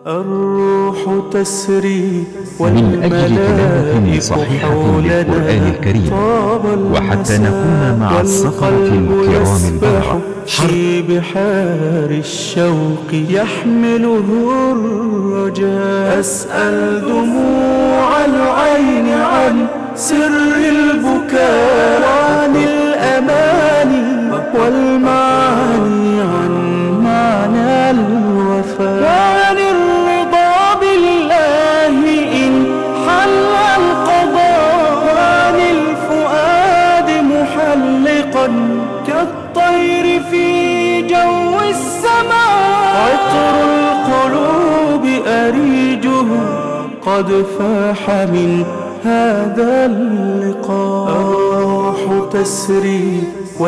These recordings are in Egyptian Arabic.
الروح تسري من أجل تلاوة صحيحة للقرآن الكريم وحتى نكون مع السفرة الكرام البررة في بحار الشوق يحمله الرجاء أسأل دموع العين عن سر البكاء وعن الأماني والمعاني عن معنى الوفاء وعن الرضا بالله إن حل القضاء وعن الفؤاد محلقا كالطير في جو السماء عطر القلوب أريجه قد فاح من هذا اللقاء الروح تسري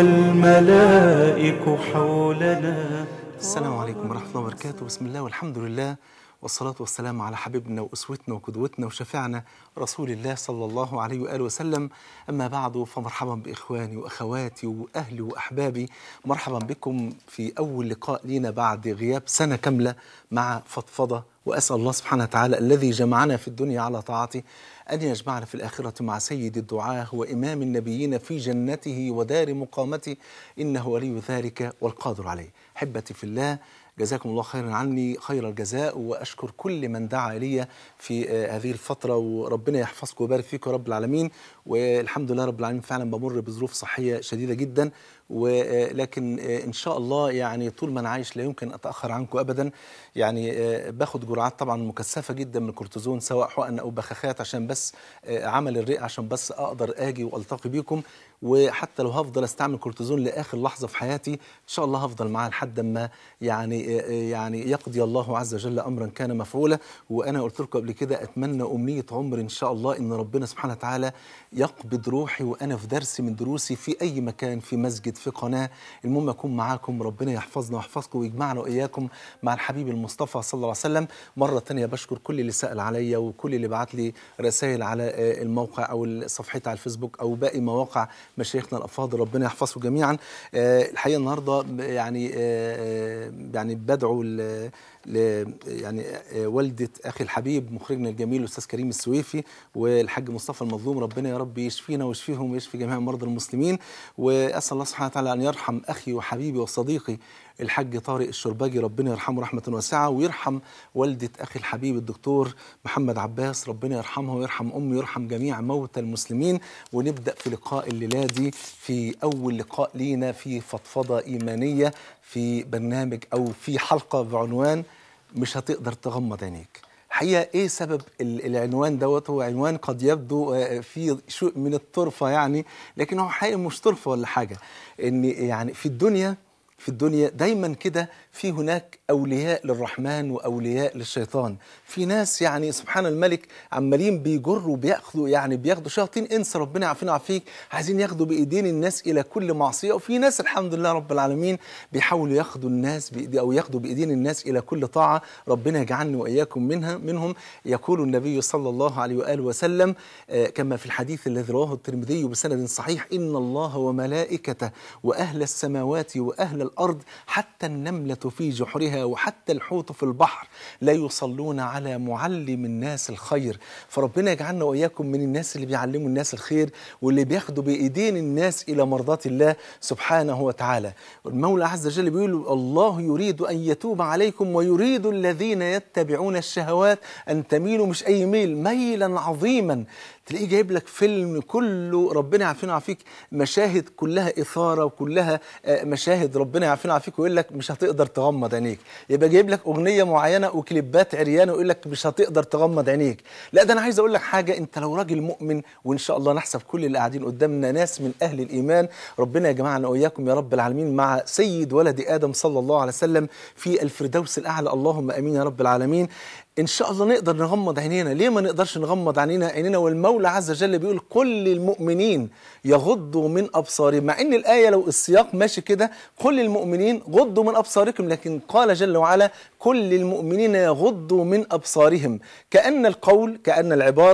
والملائك حولنا السلام عليكم ورحمة الله وبركاته بسم الله والحمد لله والصلاة والسلام على حبيبنا وأسوتنا وقدوتنا وشفيعنا رسول الله صلى الله عليه وآله وسلم أما بعد فمرحبا بإخواني وأخواتي وأهلي وأحبابي مرحبا بكم في أول لقاء لينا بعد غياب سنة كاملة مع فضفضة وأسأل الله سبحانه وتعالى الذي جمعنا في الدنيا على طاعته أن يجمعنا في الآخرة مع سيد الدعاة وإمام النبيين في جنته ودار مقامته إنه ولي ذلك والقادر عليه حبتي في الله جزاكم الله خيرا عني خير الجزاء واشكر كل من دعا لي في آه، هذه الفتره وربنا يحفظكم ويبارك فيكم يا رب العالمين والحمد لله رب العالمين فعلا بمر بظروف صحيه شديده جدا ولكن ان شاء الله يعني طول ما انا عايش لا يمكن اتاخر عنكم ابدا يعني آه، باخد جرعات طبعا مكثفه جدا من الكورتيزون سواء حقن او بخاخات عشان بس آه، عمل الرئه عشان بس اقدر اجي والتقي بيكم وحتى لو هفضل استعمل كورتيزون لاخر لحظه في حياتي ان شاء الله هفضل معاه لحد ما يعني يعني يقضي الله عز وجل امرا كان مفعولا وانا قلت لكم قبل كده اتمنى امنيه عمر ان شاء الله ان ربنا سبحانه وتعالى يقبض روحي وانا في درس من دروسي في اي مكان في مسجد في قناه المهم اكون معاكم ربنا يحفظنا ويحفظكم ويجمعنا واياكم مع الحبيب المصطفى صلى الله عليه وسلم مره ثانيه بشكر كل اللي سال عليا وكل اللي بعت لي رسائل على آه، الموقع او صفحتي على الفيسبوك او باقي مواقع مشايخنا الافاضل ربنا يحفظهم جميعا آه، الحقيقه النهارده يعني آه، يعني بدعو ل ل يعني آه، والده اخي الحبيب مخرجنا الجميل الاستاذ كريم السويفي والحاج مصطفى المظلوم ربنا يا رب يشفينا ويشفيهم ويشفي جميع مرضى المسلمين واسال الله سبحانه وتعالى ان يرحم اخي وحبيبي وصديقي الحاج طارق الشرباجي ربنا يرحمه رحمه واسعه ويرحم والده اخي الحبيب الدكتور محمد عباس ربنا يرحمه ويرحم امه ويرحم جميع موتى المسلمين ونبدا في لقاء الليله دي في اول لقاء لينا في فضفضه ايمانيه في برنامج او في حلقه بعنوان مش هتقدر تغمض عينيك الحقيقه ايه سبب ال- العنوان دوت هو عنوان قد يبدو آه، فيه شيء من الطرفه يعني لكن هو حقيقه مش طرفه ولا حاجه ان يعني في الدنيا في الدنيا دايما كده في هناك اولياء للرحمن واولياء للشيطان في ناس يعني سبحان الملك عمالين بيجروا بياخدوا يعني بياخدوا شياطين انس ربنا يعافينا ويعافيك عايزين ياخدوا بايدين الناس الى كل معصيه وفي ناس الحمد لله رب العالمين بيحاولوا ياخدوا الناس بإيدي او ياخدوا بايدين الناس الى كل طاعه ربنا يجعلني واياكم منها منهم يقول النبي صلى الله عليه واله وسلم آه، كما في الحديث الذي رواه الترمذي بسند صحيح ان الله وملائكته واهل السماوات واهل الارض حتى النمله في جحرها وحتى الحوت في البحر لا يصلون على معلم الناس الخير فربنا يجعلنا واياكم من الناس اللي بيعلموا الناس الخير واللي بياخدوا بايدين الناس الى مرضات الله سبحانه وتعالى المولى عز وجل بيقول الله يريد ان يتوب عليكم ويريد الذين يتبعون الشهوات ان تميلوا مش اي ميل ميلا عظيما تلاقيه جايب لك فيلم كله ربنا يعافينا ويعافيك مشاهد كلها اثاره وكلها آه، مشاهد ربنا يعافينا ويعافيك ويقول لك مش هتقدر تغمض عينيك يبقى جايب لك اغنيه معينه وكليبات عريانه ويقول لك مش هتقدر تغمض عينيك لا ده انا عايز اقول لك حاجه انت لو راجل مؤمن وان شاء الله نحسب كل اللي قاعدين قدامنا ناس من اهل الايمان ربنا يجمعنا واياكم يا رب العالمين مع سيد ولد ادم صلى الله عليه وسلم في الفردوس الاعلى اللهم امين يا رب العالمين ان شاء الله نقدر نغمض عينينا ليه ما نقدرش نغمض عينينا عينينا والمولى عز وجل بيقول كل المؤمنين يغضوا من ابصارهم مع ان الايه لو السياق ماشي كده كل المؤمنين غضوا من ابصاركم لكن قال جل وعلا كل المؤمنين يغضوا من ابصارهم كان القول كان العباره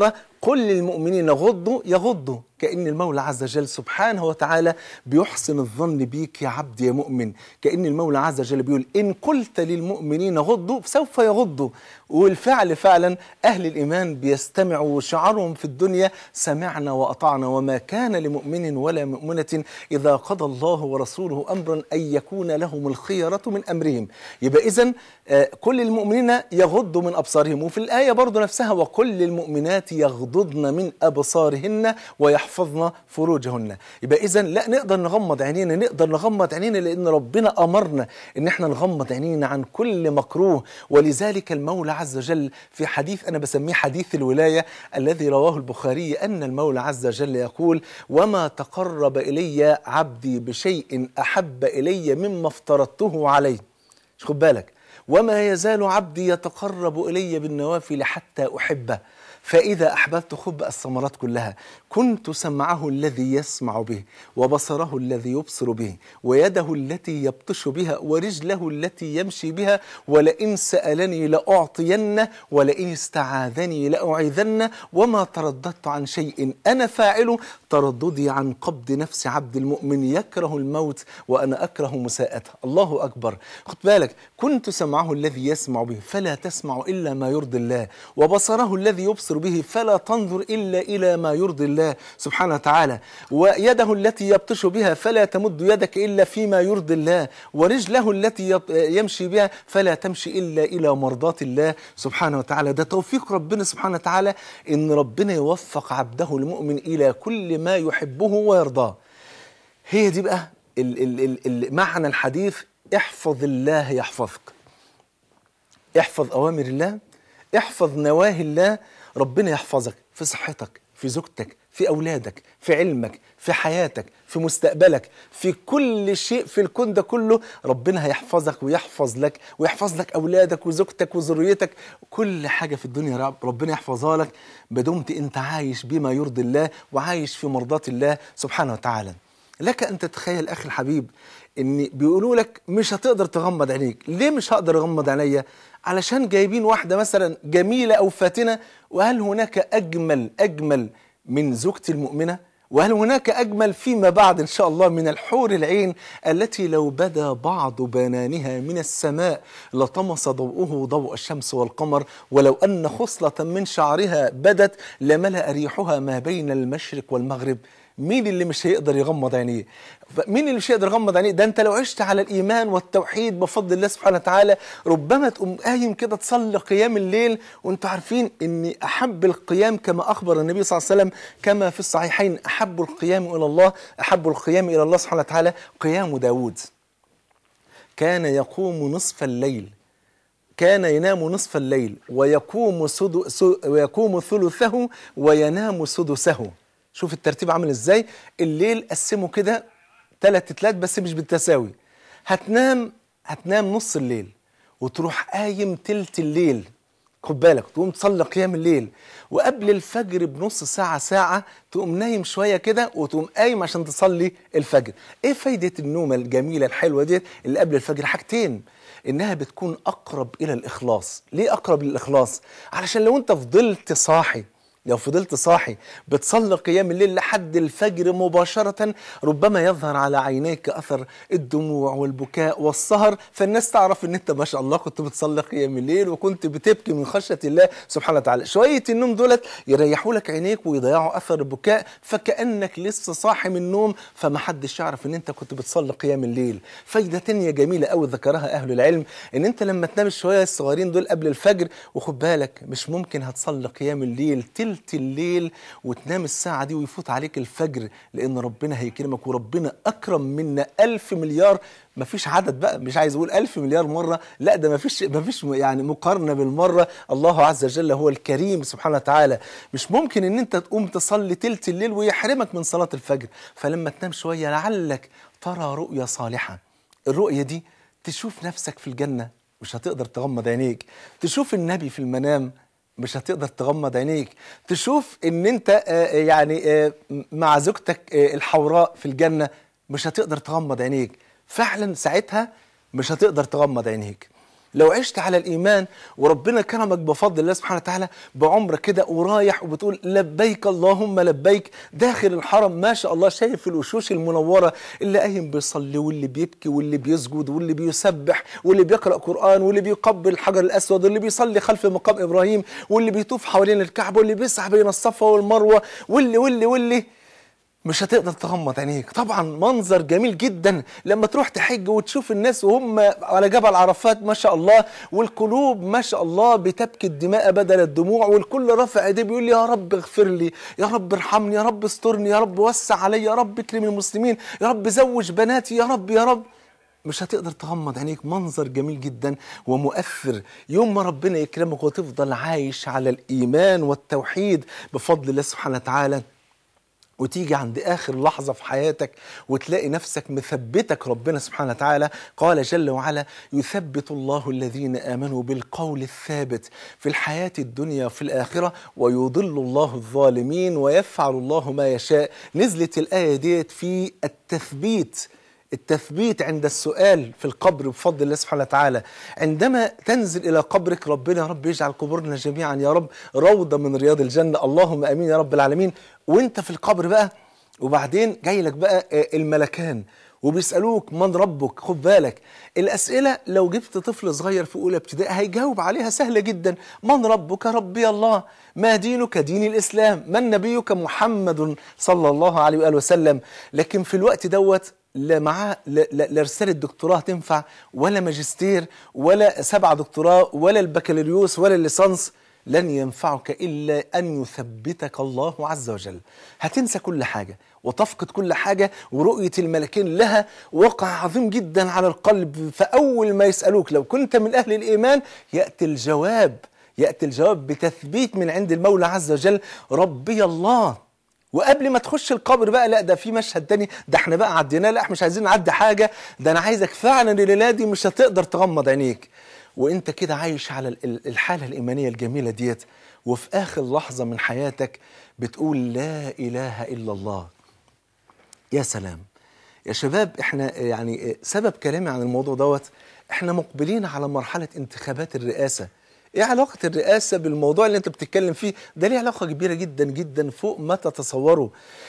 قل للمؤمنين غضوا يغضوا كأن المولى عز وجل سبحانه وتعالى بيحسن الظن بيك يا عبد يا مؤمن كأن المولى عز وجل بيقول إن قلت للمؤمنين غضوا سوف يغضوا والفعل فعلا أهل الإيمان بيستمعوا وشعارهم في الدنيا سمعنا وأطعنا وما كان لمؤمن ولا مؤمنة إذا قضى الله ورسوله أمرا أن يكون لهم الخيرة من أمرهم يبقى إذا كل المؤمنين يغضوا من أبصارهم وفي الآية برضو نفسها وكل المؤمنات يغضضن من أبصارهن ويحفظن فروجهن يبقى إذا لا نقدر نغمض عينينا نقدر نغمض عينينا لأن ربنا أمرنا إن احنا نغمض عينينا عن كل مكروه ولذلك المولى عز وجل في حديث أنا بسميه حديث الولاية الذي رواه البخاري أن المولى عز وجل يقول وما تقرب إلي عبدي بشيء أحب إلي مما افترضته عليه خد بالك وما يزال عبدي يتقرب إلي بالنوافل حتى أحبه فإذا أحببت خب الثمرات كلها كنت سمعه الذي يسمع به وبصره الذي يبصر به ويده التي يبطش بها ورجله التي يمشي بها ولئن سألني لأعطين ولئن استعاذني لأعيذن وما ترددت عن شيء أنا فاعله ترددي عن قبض نفس عبد المؤمن يكره الموت وأنا أكره مساءته الله أكبر خد بالك كنت سمعه الذي يسمع به فلا تسمع إلا ما يرضي الله وبصره الذي يبصر به فلا تنظر إلا إلى ما يرضي الله سبحانه وتعالى ويده التي يبطش بها فلا تمد يدك إلا فيما يرضي الله ورجله التي يمشي بها فلا تمشي إلا إلى مرضاة الله سبحانه وتعالى ده توفيق ربنا سبحانه وتعالى إن ربنا يوفق عبده المؤمن إلى كل ما يحبه ويرضاه هي دي بقى ال ال ال معنى الحديث احفظ الله يحفظك احفظ أوامر الله احفظ نواهي الله ربنا يحفظك في صحتك في زوجتك في أولادك في علمك في حياتك في مستقبلك في كل شيء في الكون ده كله ربنا هيحفظك ويحفظ لك ويحفظ لك أولادك وزوجتك وذريتك كل حاجة في الدنيا ربنا يحفظها لك بدمت أنت عايش بما يرضي الله وعايش في مرضاة الله سبحانه وتعالى لك أن تتخيل أخي الحبيب ان بيقولوا لك مش هتقدر تغمض عينيك ليه مش هقدر اغمض عينيا علشان جايبين واحده مثلا جميله او فاتنه وهل هناك اجمل اجمل من زوجتي المؤمنه وهل هناك اجمل فيما بعد ان شاء الله من الحور العين التي لو بدا بعض بنانها من السماء لطمس ضوءه ضوء الشمس والقمر ولو ان خصله من شعرها بدت لملا ريحها ما بين المشرق والمغرب مين اللي مش هيقدر يغمض عينيه مين اللي مش هيقدر يغمض عينيه ده انت لو عشت على الايمان والتوحيد بفضل الله سبحانه وتعالى ربما تقوم قايم كده تصلي قيام الليل وانتوا عارفين ان احب القيام كما اخبر النبي صلى الله عليه وسلم كما في الصحيحين احب القيام الى الله احب القيام الى الله سبحانه وتعالى قيام داود كان يقوم نصف الليل كان ينام نصف الليل ويقوم سدو ويقوم ثلثه وينام سدسه شوف الترتيب عامل ازاي الليل قسمه كده ثلاث تلات بس مش بالتساوي هتنام هتنام نص الليل وتروح قايم تلت الليل خد بالك تقوم تصلي قيام الليل وقبل الفجر بنص ساعة ساعة تقوم نايم شوية كده وتقوم قايم عشان تصلي الفجر ايه فايدة النومة الجميلة الحلوة دي اللي قبل الفجر حاجتين انها بتكون اقرب الى الاخلاص ليه اقرب للاخلاص علشان لو انت فضلت صاحي لو فضلت صاحي بتصلي قيام الليل لحد الفجر مباشرة ربما يظهر على عينيك أثر الدموع والبكاء والسهر فالناس تعرف أن أنت ما شاء الله كنت بتصلي قيام الليل وكنت بتبكي من خشية الله سبحانه وتعالى شوية النوم دولت يريحوا لك عينيك ويضيعوا أثر البكاء فكأنك لسه صاحي من النوم فما حدش يعرف أن أنت كنت بتصلي قيام الليل فايدة تانية جميلة قوي ذكرها أهل العلم أن أنت لما تنام شوية الصغيرين دول قبل الفجر وخد بالك مش ممكن هتصلي قيام الليل تل تلت الليل وتنام الساعة دي ويفوت عليك الفجر لأن ربنا هيكرمك وربنا أكرم منا ألف مليار مفيش عدد بقى مش عايز أقول ألف مليار مرة لا ده مفيش مفيش يعني مقارنة بالمرة الله عز وجل هو الكريم سبحانه وتعالى مش ممكن إن أنت تقوم تصلي تلت الليل ويحرمك من صلاة الفجر فلما تنام شوية لعلك ترى رؤية صالحة الرؤية دي تشوف نفسك في الجنة مش هتقدر تغمض عينيك تشوف النبي في المنام مش هتقدر تغمض عينيك تشوف ان انت آه يعني آه مع زوجتك آه الحوراء في الجنة مش هتقدر تغمض عينيك فعلا ساعتها مش هتقدر تغمض عينيك لو عشت على الإيمان وربنا كرمك بفضل الله سبحانه وتعالى بعمرة كده ورايح وبتقول لبيك اللهم لبيك داخل الحرم ما شاء الله شايف الوشوش المنورة اللي قايم بيصلي واللي بيبكي واللي بيسجد واللي بيسبح واللي بيقرأ قرآن واللي بيقبل الحجر الأسود واللي بيصلي خلف مقام إبراهيم واللي بيطوف حوالين الكعبة واللي بيسعى بين الصفا والمروة واللي واللي واللي مش هتقدر تغمض عينيك طبعا منظر جميل جدا لما تروح تحج وتشوف الناس وهم على جبل عرفات ما شاء الله والقلوب ما شاء الله بتبكي الدماء بدل الدموع والكل رافع ايديه بيقول يا رب اغفر لي يا رب ارحمني يا رب استرني يا رب وسع علي يا رب اكرم المسلمين يا رب زوج بناتي يا رب يا رب مش هتقدر تغمض عينيك منظر جميل جدا ومؤثر يوم ما ربنا يكرمك وتفضل عايش على الإيمان والتوحيد بفضل الله سبحانه وتعالى وتيجي عند آخر لحظة في حياتك وتلاقي نفسك مثبتك ربنا سبحانه وتعالى قال جل وعلا يثبت الله الذين آمنوا بالقول الثابت في الحياة الدنيا وفي الآخرة ويضل الله الظالمين ويفعل الله ما يشاء نزلت الآية ديت في التثبيت التثبيت عند السؤال في القبر بفضل الله سبحانه وتعالى عندما تنزل إلى قبرك ربنا يا رب يجعل قبورنا جميعا يا رب روضة من رياض الجنة اللهم أمين يا رب العالمين وانت في القبر بقى وبعدين جاي لك بقى الملكان وبيسألوك من ربك خد بالك الأسئلة لو جبت طفل صغير في أولى ابتدائي هيجاوب عليها سهلة جدا من ربك ربي الله ما دينك دين الإسلام من نبيك محمد صلى الله عليه وآله وسلم لكن في الوقت دوت لا معاه لا, لا, لا رسالة دكتوراه تنفع ولا ماجستير ولا سبعة دكتوراه ولا البكالوريوس ولا الليسانس لن ينفعك إلا أن يثبتك الله عز وجل هتنسى كل حاجة وتفقد كل حاجة ورؤية الملكين لها وقع عظيم جدا على القلب فأول ما يسألوك لو كنت من أهل الإيمان يأتي الجواب يأتي الجواب بتثبيت من عند المولى عز وجل ربي الله وقبل ما تخش القبر بقى لا ده في مشهد تاني ده احنا بقى عديناه لا مش عايزين نعدي حاجة ده انا عايزك فعلا الليلة دي مش هتقدر تغمض عينيك وانت كده عايش على الحالة الإيمانية الجميلة ديت وفي آخر لحظة من حياتك بتقول لا إله إلا الله يا سلام يا شباب احنا يعني سبب كلامي عن الموضوع دوت احنا مقبلين على مرحلة انتخابات الرئاسة ايه علاقة الرئاسة بالموضوع اللي انت بتتكلم فيه ده ليه علاقة كبيرة جدا جدا فوق ما تتصوروا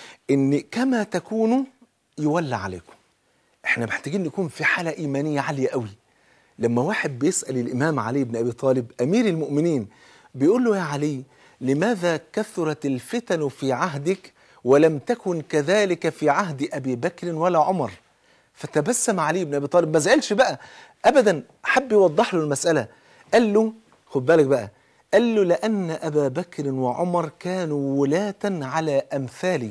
ان كما تكونوا يولى عليكم احنا محتاجين نكون في حالة ايمانية عالية قوي لما واحد بيسأل الامام علي بن ابي طالب امير المؤمنين بيقول له يا علي لماذا كثرت الفتن في عهدك ولم تكن كذلك في عهد ابي بكر ولا عمر فتبسم علي بن ابي طالب ما زعلش بقى ابدا حب يوضح له المسألة قال له خد بالك بقى قال له لأن أبا بكر وعمر كانوا ولاة على أمثالي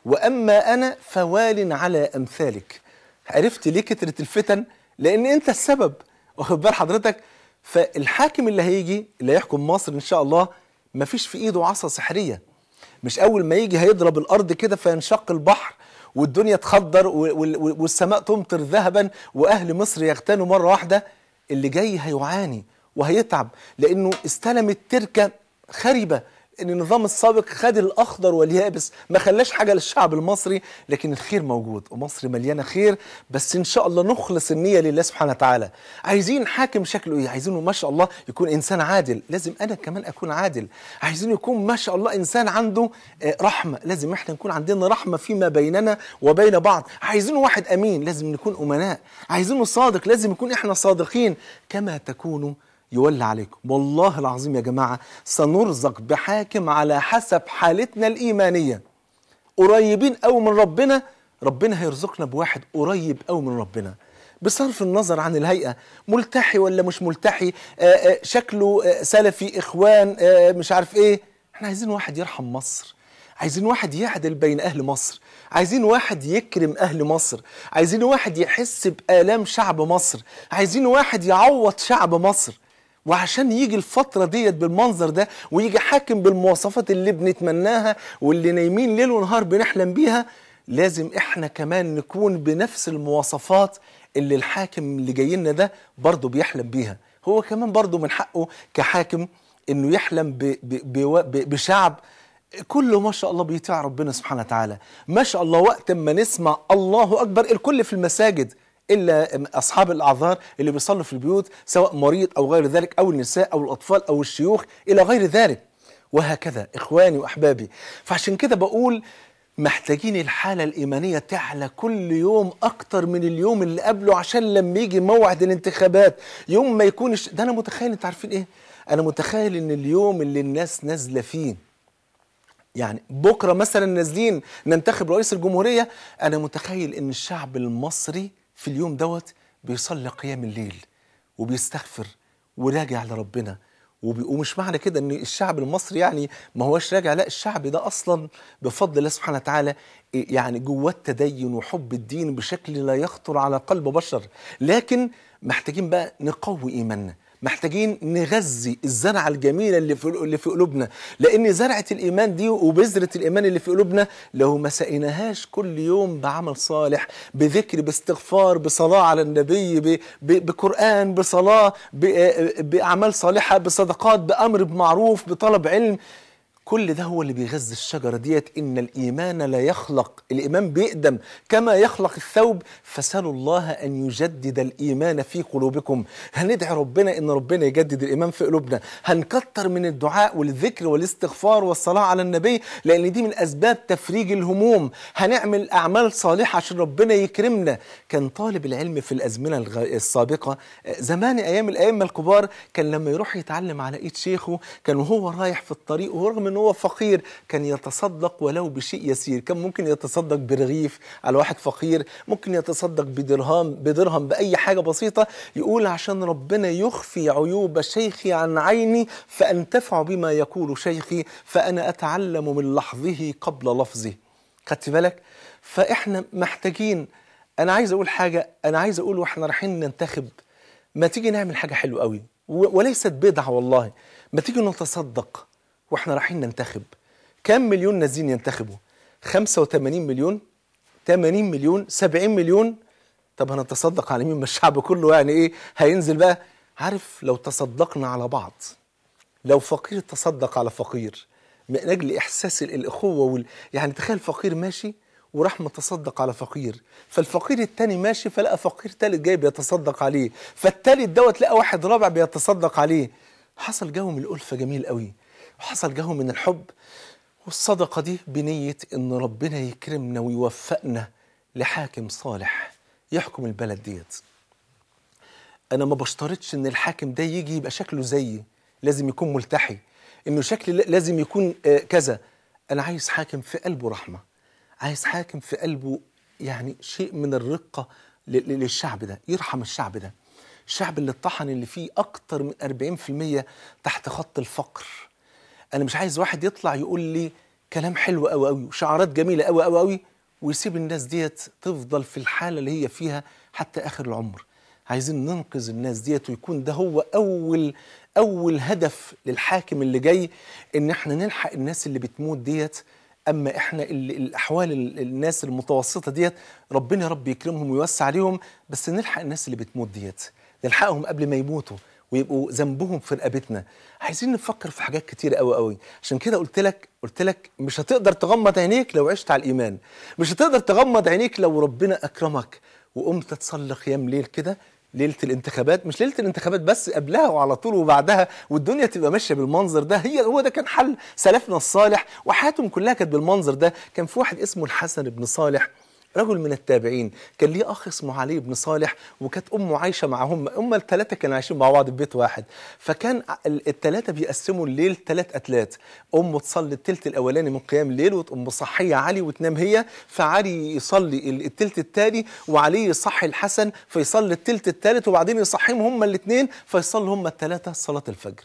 وأما أنا فوال على أمثالك عرفت ليه كترة الفتن لأن أنت السبب واخد بال حضرتك فالحاكم اللي هيجي اللي هيحكم مصر إن شاء الله ما فيش في إيده عصا سحرية مش أول ما يجي هيضرب الأرض كده فينشق البحر والدنيا تخضر والسماء تمطر ذهبا وأهل مصر يغتنوا مرة واحدة اللي جاي هيعاني وهيتعب لانه استلم التركه خربه ان النظام السابق خد الاخضر واليابس ما خلاش حاجه للشعب المصري لكن الخير موجود ومصر مليانه خير بس ان شاء الله نخلص النيه لله سبحانه وتعالى عايزين حاكم شكله ايه عايزينه ما شاء الله يكون انسان عادل لازم انا كمان اكون عادل عايزين يكون ما شاء الله انسان عنده رحمه لازم احنا نكون عندنا رحمه فيما بيننا وبين بعض عايزينه واحد امين لازم نكون امناء عايزينه صادق لازم يكون احنا صادقين كما تكونوا يولى عليكم والله العظيم يا جماعة سنرزق بحاكم على حسب حالتنا الإيمانية قريبين أو من ربنا ربنا هيرزقنا بواحد قريب أو من ربنا بصرف النظر عن الهيئة ملتحي ولا مش ملتحي آآ آآ شكله آآ سلفي إخوان مش عارف إيه احنا عايزين واحد يرحم مصر عايزين واحد يعدل بين أهل مصر عايزين واحد يكرم أهل مصر عايزين واحد يحس بآلام شعب مصر عايزين واحد يعوض شعب مصر وعشان يجي الفترة ديت بالمنظر ده ويجي حاكم بالمواصفات اللي بنتمناها واللي نايمين ليل ونهار بنحلم بيها لازم احنا كمان نكون بنفس المواصفات اللي الحاكم اللي جاي لنا ده برضه بيحلم بيها هو كمان برضه من حقه كحاكم انه يحلم ب ب ب بشعب كله ما شاء الله بيطيع ربنا سبحانه وتعالى ما شاء الله وقت ما نسمع الله أكبر الكل في المساجد الا اصحاب الاعذار اللي بيصلوا في البيوت سواء مريض او غير ذلك او النساء او الاطفال او الشيوخ الى غير ذلك وهكذا اخواني واحبابي فعشان كده بقول محتاجين الحالة الإيمانية تعلى كل يوم أكتر من اليوم اللي قبله عشان لما يجي موعد الانتخابات يوم ما يكون الش... ده أنا متخيل أنت عارفين إيه؟ أنا متخيل إن اليوم اللي الناس نازلة فيه يعني بكرة مثلا نازلين ننتخب رئيس الجمهورية أنا متخيل إن الشعب المصري في اليوم دوت بيصلي قيام الليل وبيستغفر وراجع لربنا وبي- ومش معنى كده ان الشعب المصري يعني ما هوش راجع لا الشعب ده اصلا بفضل الله سبحانه وتعالى إيه يعني جواه التدين وحب الدين بشكل لا يخطر على قلب بشر لكن محتاجين بقى نقوي ايماننا محتاجين نغذي الزرعه الجميله اللي في اللي في قلوبنا لان زرعه الايمان دي وبذره الايمان اللي في قلوبنا لو ما سقيناهاش كل يوم بعمل صالح بذكر باستغفار بصلاه على النبي ب- ب- بقران بصلاه ب- باعمال صالحه بصدقات بامر بمعروف بطلب علم كل ده هو اللي بيغذي الشجرة ديت إن الإيمان لا يخلق الإيمان بيقدم كما يخلق الثوب فسألوا الله أن يجدد الإيمان في قلوبكم هندعي ربنا إن ربنا يجدد الإيمان في قلوبنا هنكتر من الدعاء والذكر والاستغفار والصلاة على النبي لأن دي من أسباب تفريج الهموم هنعمل أعمال صالحة عشان ربنا يكرمنا كان طالب العلم في الأزمنة الغ- السابقة آه، زمان أيام الأئمة الكبار كان لما يروح يتعلم على إيد شيخه كان وهو رايح في الطريق ورغم ان هو فقير كان يتصدق ولو بشيء يسير كان ممكن يتصدق برغيف على واحد فقير ممكن يتصدق بدرهم بدرهم باي حاجه بسيطه يقول عشان ربنا يخفي عيوب شيخي عن عيني فانتفع بما يقول شيخي فانا اتعلم من لحظه قبل لفظه خدت بالك فاحنا محتاجين انا عايز اقول حاجه انا عايز اقول واحنا رايحين ننتخب ما تيجي نعمل حاجه حلوه قوي و- وليست بدعه والله ما تيجي نتصدق واحنا رايحين ننتخب كم مليون نازلين ينتخبوا 85 مليون 80 مليون 70 مليون طب هنتصدق على مين ما الشعب كله يعني ايه هينزل بقى عارف لو تصدقنا على بعض لو فقير تصدق على فقير من اجل احساس ال- الاخوه وال... يعني تخيل فقير ماشي وراح متصدق على فقير فالفقير التاني ماشي فلقى فقير تالت جاي بيتصدق عليه فالتالت دوت لقى واحد رابع بيتصدق عليه حصل جو من الألفة جميل قوي وحصل جو من الحب والصدقة دي بنية إن ربنا يكرمنا ويوفقنا لحاكم صالح يحكم البلد ديت انا ما بشترطش ان الحاكم ده يجي يبقى شكله زيي لازم يكون ملتحي انه شكل لازم يكون آه، كذا انا عايز حاكم في قلبه رحمه عايز حاكم في قلبه يعني شيء من الرقه ل- ل- للشعب ده يرحم الشعب ده الشعب اللي اتطحن اللي فيه اكتر من 40% تحت خط الفقر انا مش عايز واحد يطلع يقول لي كلام حلو قوي قوي وشعارات جميله قوي قوي قوي ويسيب الناس ديت تفضل في الحاله اللي هي فيها حتى اخر العمر عايزين ننقذ الناس ديت ويكون ده هو اول اول هدف للحاكم اللي جاي ان احنا نلحق الناس اللي بتموت ديت اما احنا ال- الاحوال ال- الناس المتوسطه ديت ربنا يا رب يكرمهم ويوسع عليهم بس نلحق الناس اللي بتموت ديت نلحقهم قبل ما يموتوا ويبقوا ذنبهم في رقبتنا عايزين نفكر في حاجات كتير قوي قوي عشان كده قلت لك قلت لك مش هتقدر تغمض عينيك لو عشت على الايمان مش هتقدر تغمض عينيك لو ربنا اكرمك وقمت تصلي قيام ليل كده ليله الانتخابات مش ليله الانتخابات بس قبلها وعلى طول وبعدها والدنيا تبقى ماشيه بالمنظر ده هي هو ده كان حل سلفنا الصالح وحياتهم كلها كانت بالمنظر ده كان في واحد اسمه الحسن بن صالح رجل من التابعين كان ليه اخ اسمه علي بن صالح وكانت امه عايشه معاهم هم الثلاثه كانوا عايشين مع بعض في بيت واحد فكان الثلاثه بيقسموا الليل ثلاث اتلات امه تصلي الثلث الاولاني من قيام الليل وتقوم مصحيه علي وتنام هي فعلي يصلي ال- الثلث الثاني وعلي يصحي الحسن فيصلي الثلث الثالث وبعدين يصحيهم هم الاثنين فيصلوا هم الثلاثه صلاه الفجر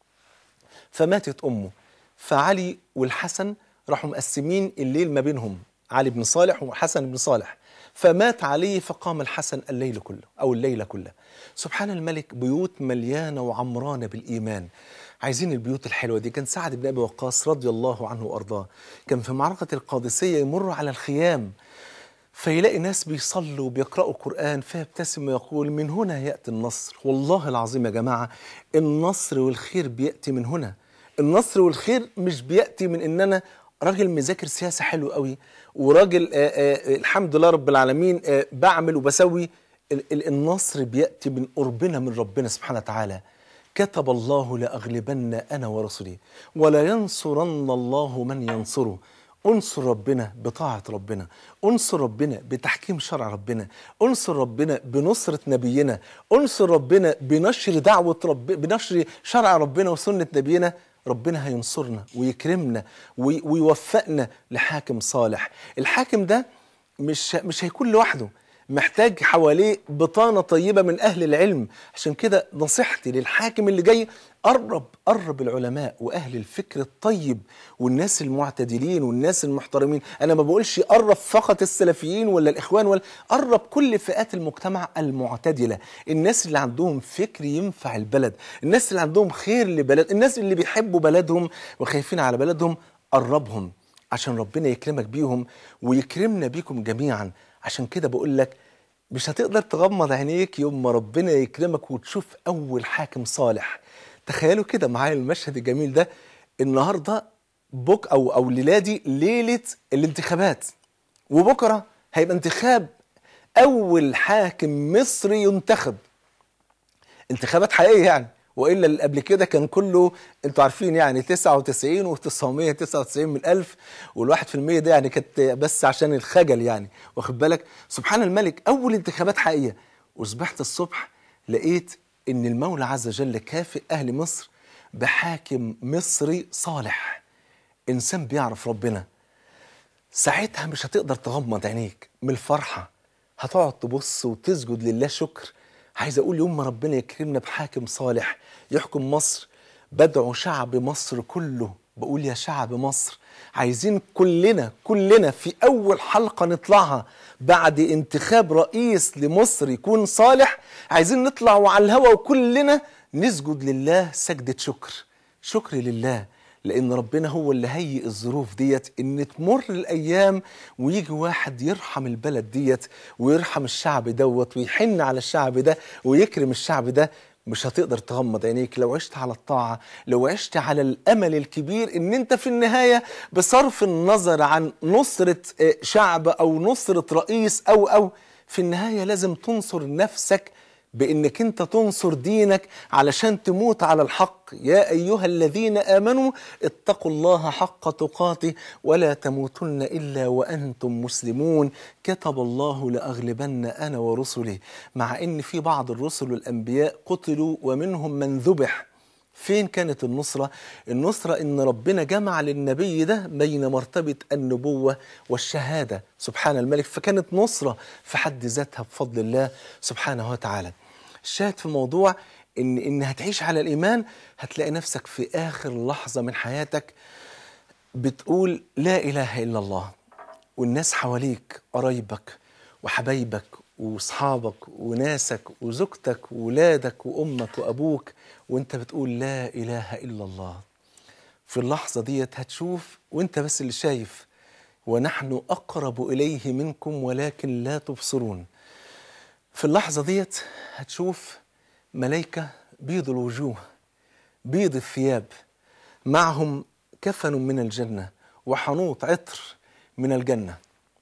فماتت امه فعلي والحسن راحوا مقسمين الليل ما بينهم علي بن صالح وحسن بن صالح فمات علي فقام الحسن الليل كله او الليله كلها سبحان الملك بيوت مليانه وعمرانه بالايمان عايزين البيوت الحلوه دي كان سعد بن ابي وقاص رضي الله عنه وارضاه كان في معركه القادسيه يمر على الخيام فيلاقي ناس بيصلوا وبيقرأوا قرآن فيبتسم ويقول من هنا يأتي النصر والله العظيم يا جماعة النصر والخير بيأتي من هنا النصر والخير مش بيأتي من إن أنا راجل مذاكر سياسة حلو قوي وراجل آآ آآ الحمد لله رب العالمين آآ بعمل وبسوي ال- ال- النصر بيأتي من قربنا من ربنا سبحانه وتعالى كتب الله لأغلبن أنا ورسلي ولا ينصرن الله من ينصره انصر ربنا بطاعة ربنا انصر ربنا بتحكيم شرع ربنا انصر ربنا بنصرة نبينا انصر ربنا بنشر دعوة رب بنشر شرع ربنا وسنة نبينا ربنا هينصرنا ويكرمنا وي- ويوفقنا لحاكم صالح الحاكم ده مش مش هيكون لوحده محتاج حواليه بطانة طيبة من أهل العلم عشان كده نصيحتي للحاكم اللي جاي قرب قرب العلماء وأهل الفكر الطيب والناس المعتدلين والناس المحترمين أنا ما بقولش قرب فقط السلفيين ولا الإخوان ولا قرب كل فئات المجتمع المعتدلة الناس اللي عندهم فكر ينفع البلد الناس اللي عندهم خير لبلد الناس اللي بيحبوا بلدهم وخايفين على بلدهم قربهم عشان ربنا يكرمك بيهم ويكرمنا بيكم جميعا عشان كده بقول لك مش هتقدر تغمض عينيك يوم ما ربنا يكرمك وتشوف اول حاكم صالح تخيلوا كده معايا المشهد الجميل ده النهارده بك او او ليلادي ليله الانتخابات وبكره هيبقى انتخاب اول حاكم مصري ينتخب انتخابات حقيقيه يعني والا اللي قبل كده كان كله انتوا عارفين يعني 99 و999 من الف والواحد في المية ده يعني كانت بس عشان الخجل يعني واخد بالك سبحان الملك اول انتخابات حقيقيه وصبحت الصبح لقيت ان المولى عز وجل كافئ اهل مصر بحاكم مصري صالح انسان بيعرف ربنا ساعتها مش هتقدر تغمض عينيك من الفرحة هتقعد تبص وتسجد لله شكر عايز أقول يوم ما ربنا يكرمنا بحاكم صالح يحكم مصر بدعو شعب مصر كله بقول يا شعب مصر عايزين كلنا كلنا في أول حلقة نطلعها بعد انتخاب رئيس لمصر يكون صالح عايزين نطلع وعلى الهوا وكلنا نسجد لله سجدة شكر شكر لله لان ربنا هو اللي هيئ الظروف ديت ان تمر الايام ويجي واحد يرحم البلد ديت ويرحم الشعب دوت ويحن على الشعب ده ويكرم الشعب ده مش هتقدر تغمض عينيك لو عشت على الطاعة لو عشت على الأمل الكبير إن أنت في النهاية بصرف النظر عن نصرة آه، شعب أو نصرة رئيس أو أو في النهاية لازم تنصر نفسك بانك انت تنصر دينك علشان تموت على الحق يا ايها الذين امنوا اتقوا الله حق تقاته ولا تموتن الا وانتم مسلمون كتب الله لاغلبن انا ورسلي مع ان في بعض الرسل والانبياء قتلوا ومنهم من ذبح فين كانت النصرة؟ النصرة إن ربنا جمع للنبي ده بين مرتبة النبوة والشهادة سبحان الملك فكانت نصرة في حد ذاتها بفضل الله سبحانه وتعالى الشاهد في موضوع إن إن هتعيش على الإيمان هتلاقي نفسك في آخر لحظة من حياتك بتقول لا إله إلا الله والناس حواليك قرايبك وحبايبك واصحابك وناسك وزوجتك وولادك وامك وابوك وانت بتقول لا اله الا الله في اللحظه ديت هتشوف وانت بس اللي شايف ونحن اقرب اليه منكم ولكن لا تبصرون في اللحظه ديت هتشوف ملائكه بيض الوجوه بيض الثياب معهم كفن من الجنه وحنوط عطر من الجنه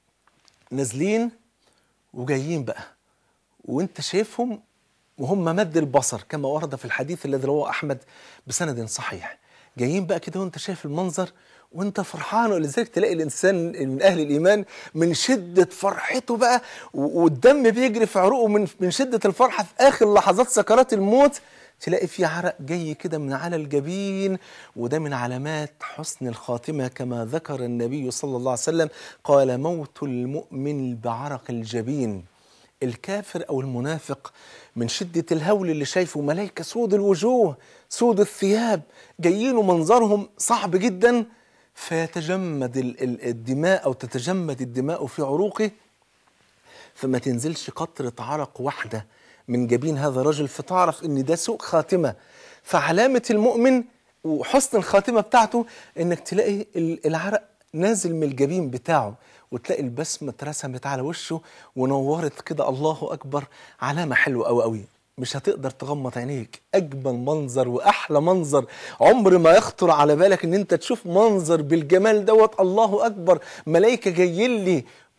نازلين وجايين بقى وانت شايفهم وهم مد البصر كما ورد في الحديث الذي رواه احمد بسند صحيح جايين بقى كده وانت شايف المنظر وانت فرحان ولذلك تلاقي الانسان من اهل الايمان من شده فرحته بقى و- والدم بيجري في عروقه من من شده الفرحه في اخر لحظات سكرات الموت تلاقي في عرق جاي كده من على الجبين وده من علامات حسن الخاتمه كما ذكر النبي صلى الله عليه وسلم قال موت المؤمن بعرق الجبين الكافر او المنافق من شده الهول اللي شايفه ملائكه سود الوجوه سود الثياب جايين ومنظرهم صعب جدا فيتجمد ال- ال- الدماء او تتجمد الدماء في عروقه فما تنزلش قطرة عرق واحدة من جبين هذا الرجل فتعرف ان ده سوء خاتمة فعلامة المؤمن وحسن الخاتمة بتاعته انك تلاقي ال- العرق نازل من الجبين بتاعه وتلاقي البسمة اترسمت على وشه ونورت كده الله أكبر علامة حلوة أوي أوي مش هتقدر تغمض عينيك أجمل منظر وأحلى منظر عمر ما يخطر على بالك إن أنت تشوف منظر بالجمال دوت الله أكبر ملايكة جايين لي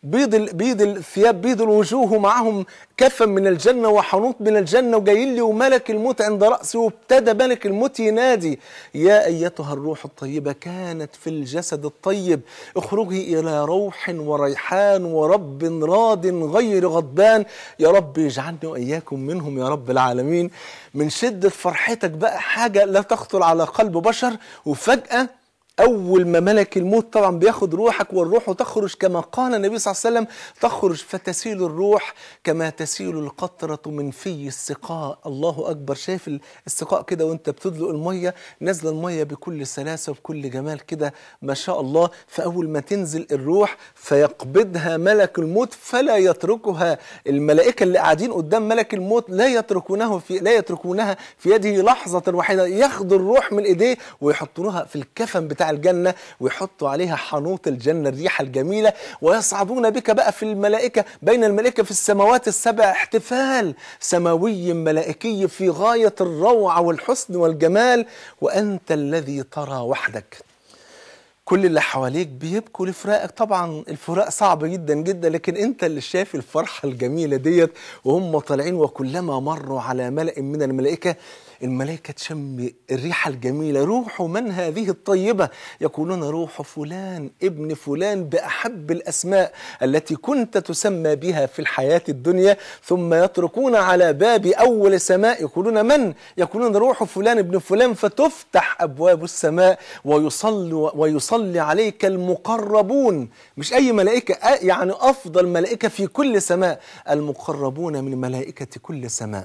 بيض ال- بيض الثياب بيض الوجوه ومعهم كفن من الجنة وحنوط من الجنة وجايين لي وملك الموت عند رأسي وابتدى ملك الموت ينادي يا أيتها الروح الطيبة كانت في الجسد الطيب اخرجي إلى روح وريحان ورب راض غير غضبان يا رب اجعلني وإياكم منهم يا رب العالمين من شدة فرحتك بقى حاجة لا تخطر على قلب بشر وفجأة أول ما ملك الموت طبعا بياخد روحك والروح تخرج كما قال النبي صلى الله عليه وسلم تخرج فتسيل الروح كما تسيل القطرة من في السقاء الله أكبر شايف السقاء كده وانت بتدلق المية نازلة المية بكل سلاسة وبكل جمال كده ما شاء الله فأول ما تنزل الروح فيقبضها ملك الموت فلا يتركها الملائكة اللي قاعدين قدام ملك الموت لا يتركونه في لا يتركونها في يده لحظة واحدة ياخدوا الروح من ايديه ويحطوها في الكفن بتاع الجنة ويحطوا عليها حنوط الجنة الريحة الجميلة ويصعدون بك بقى في الملائكة بين الملائكة في السماوات السبع احتفال سماوي ملائكي في غاية الروعة والحسن والجمال وأنت الذي ترى وحدك كل اللي حواليك بيبكوا لفراقك طبعا الفراق صعب جدا جدا لكن انت اللي شايف الفرحة الجميلة ديت وهم طالعين وكلما مروا على ملأ من الملائكة الملائكة تشم الريحة الجميلة روح من هذه الطيبة يقولون روح فلان ابن فلان بأحب الأسماء التي كنت تسمى بها في الحياة الدنيا ثم يتركون على باب أول سماء يقولون من؟ يقولون روح فلان ابن فلان فتفتح أبواب السماء ويصلي ويصلي عليك المقربون مش أي ملائكة آه يعني أفضل ملائكة في كل سماء المقربون من ملائكة كل سماء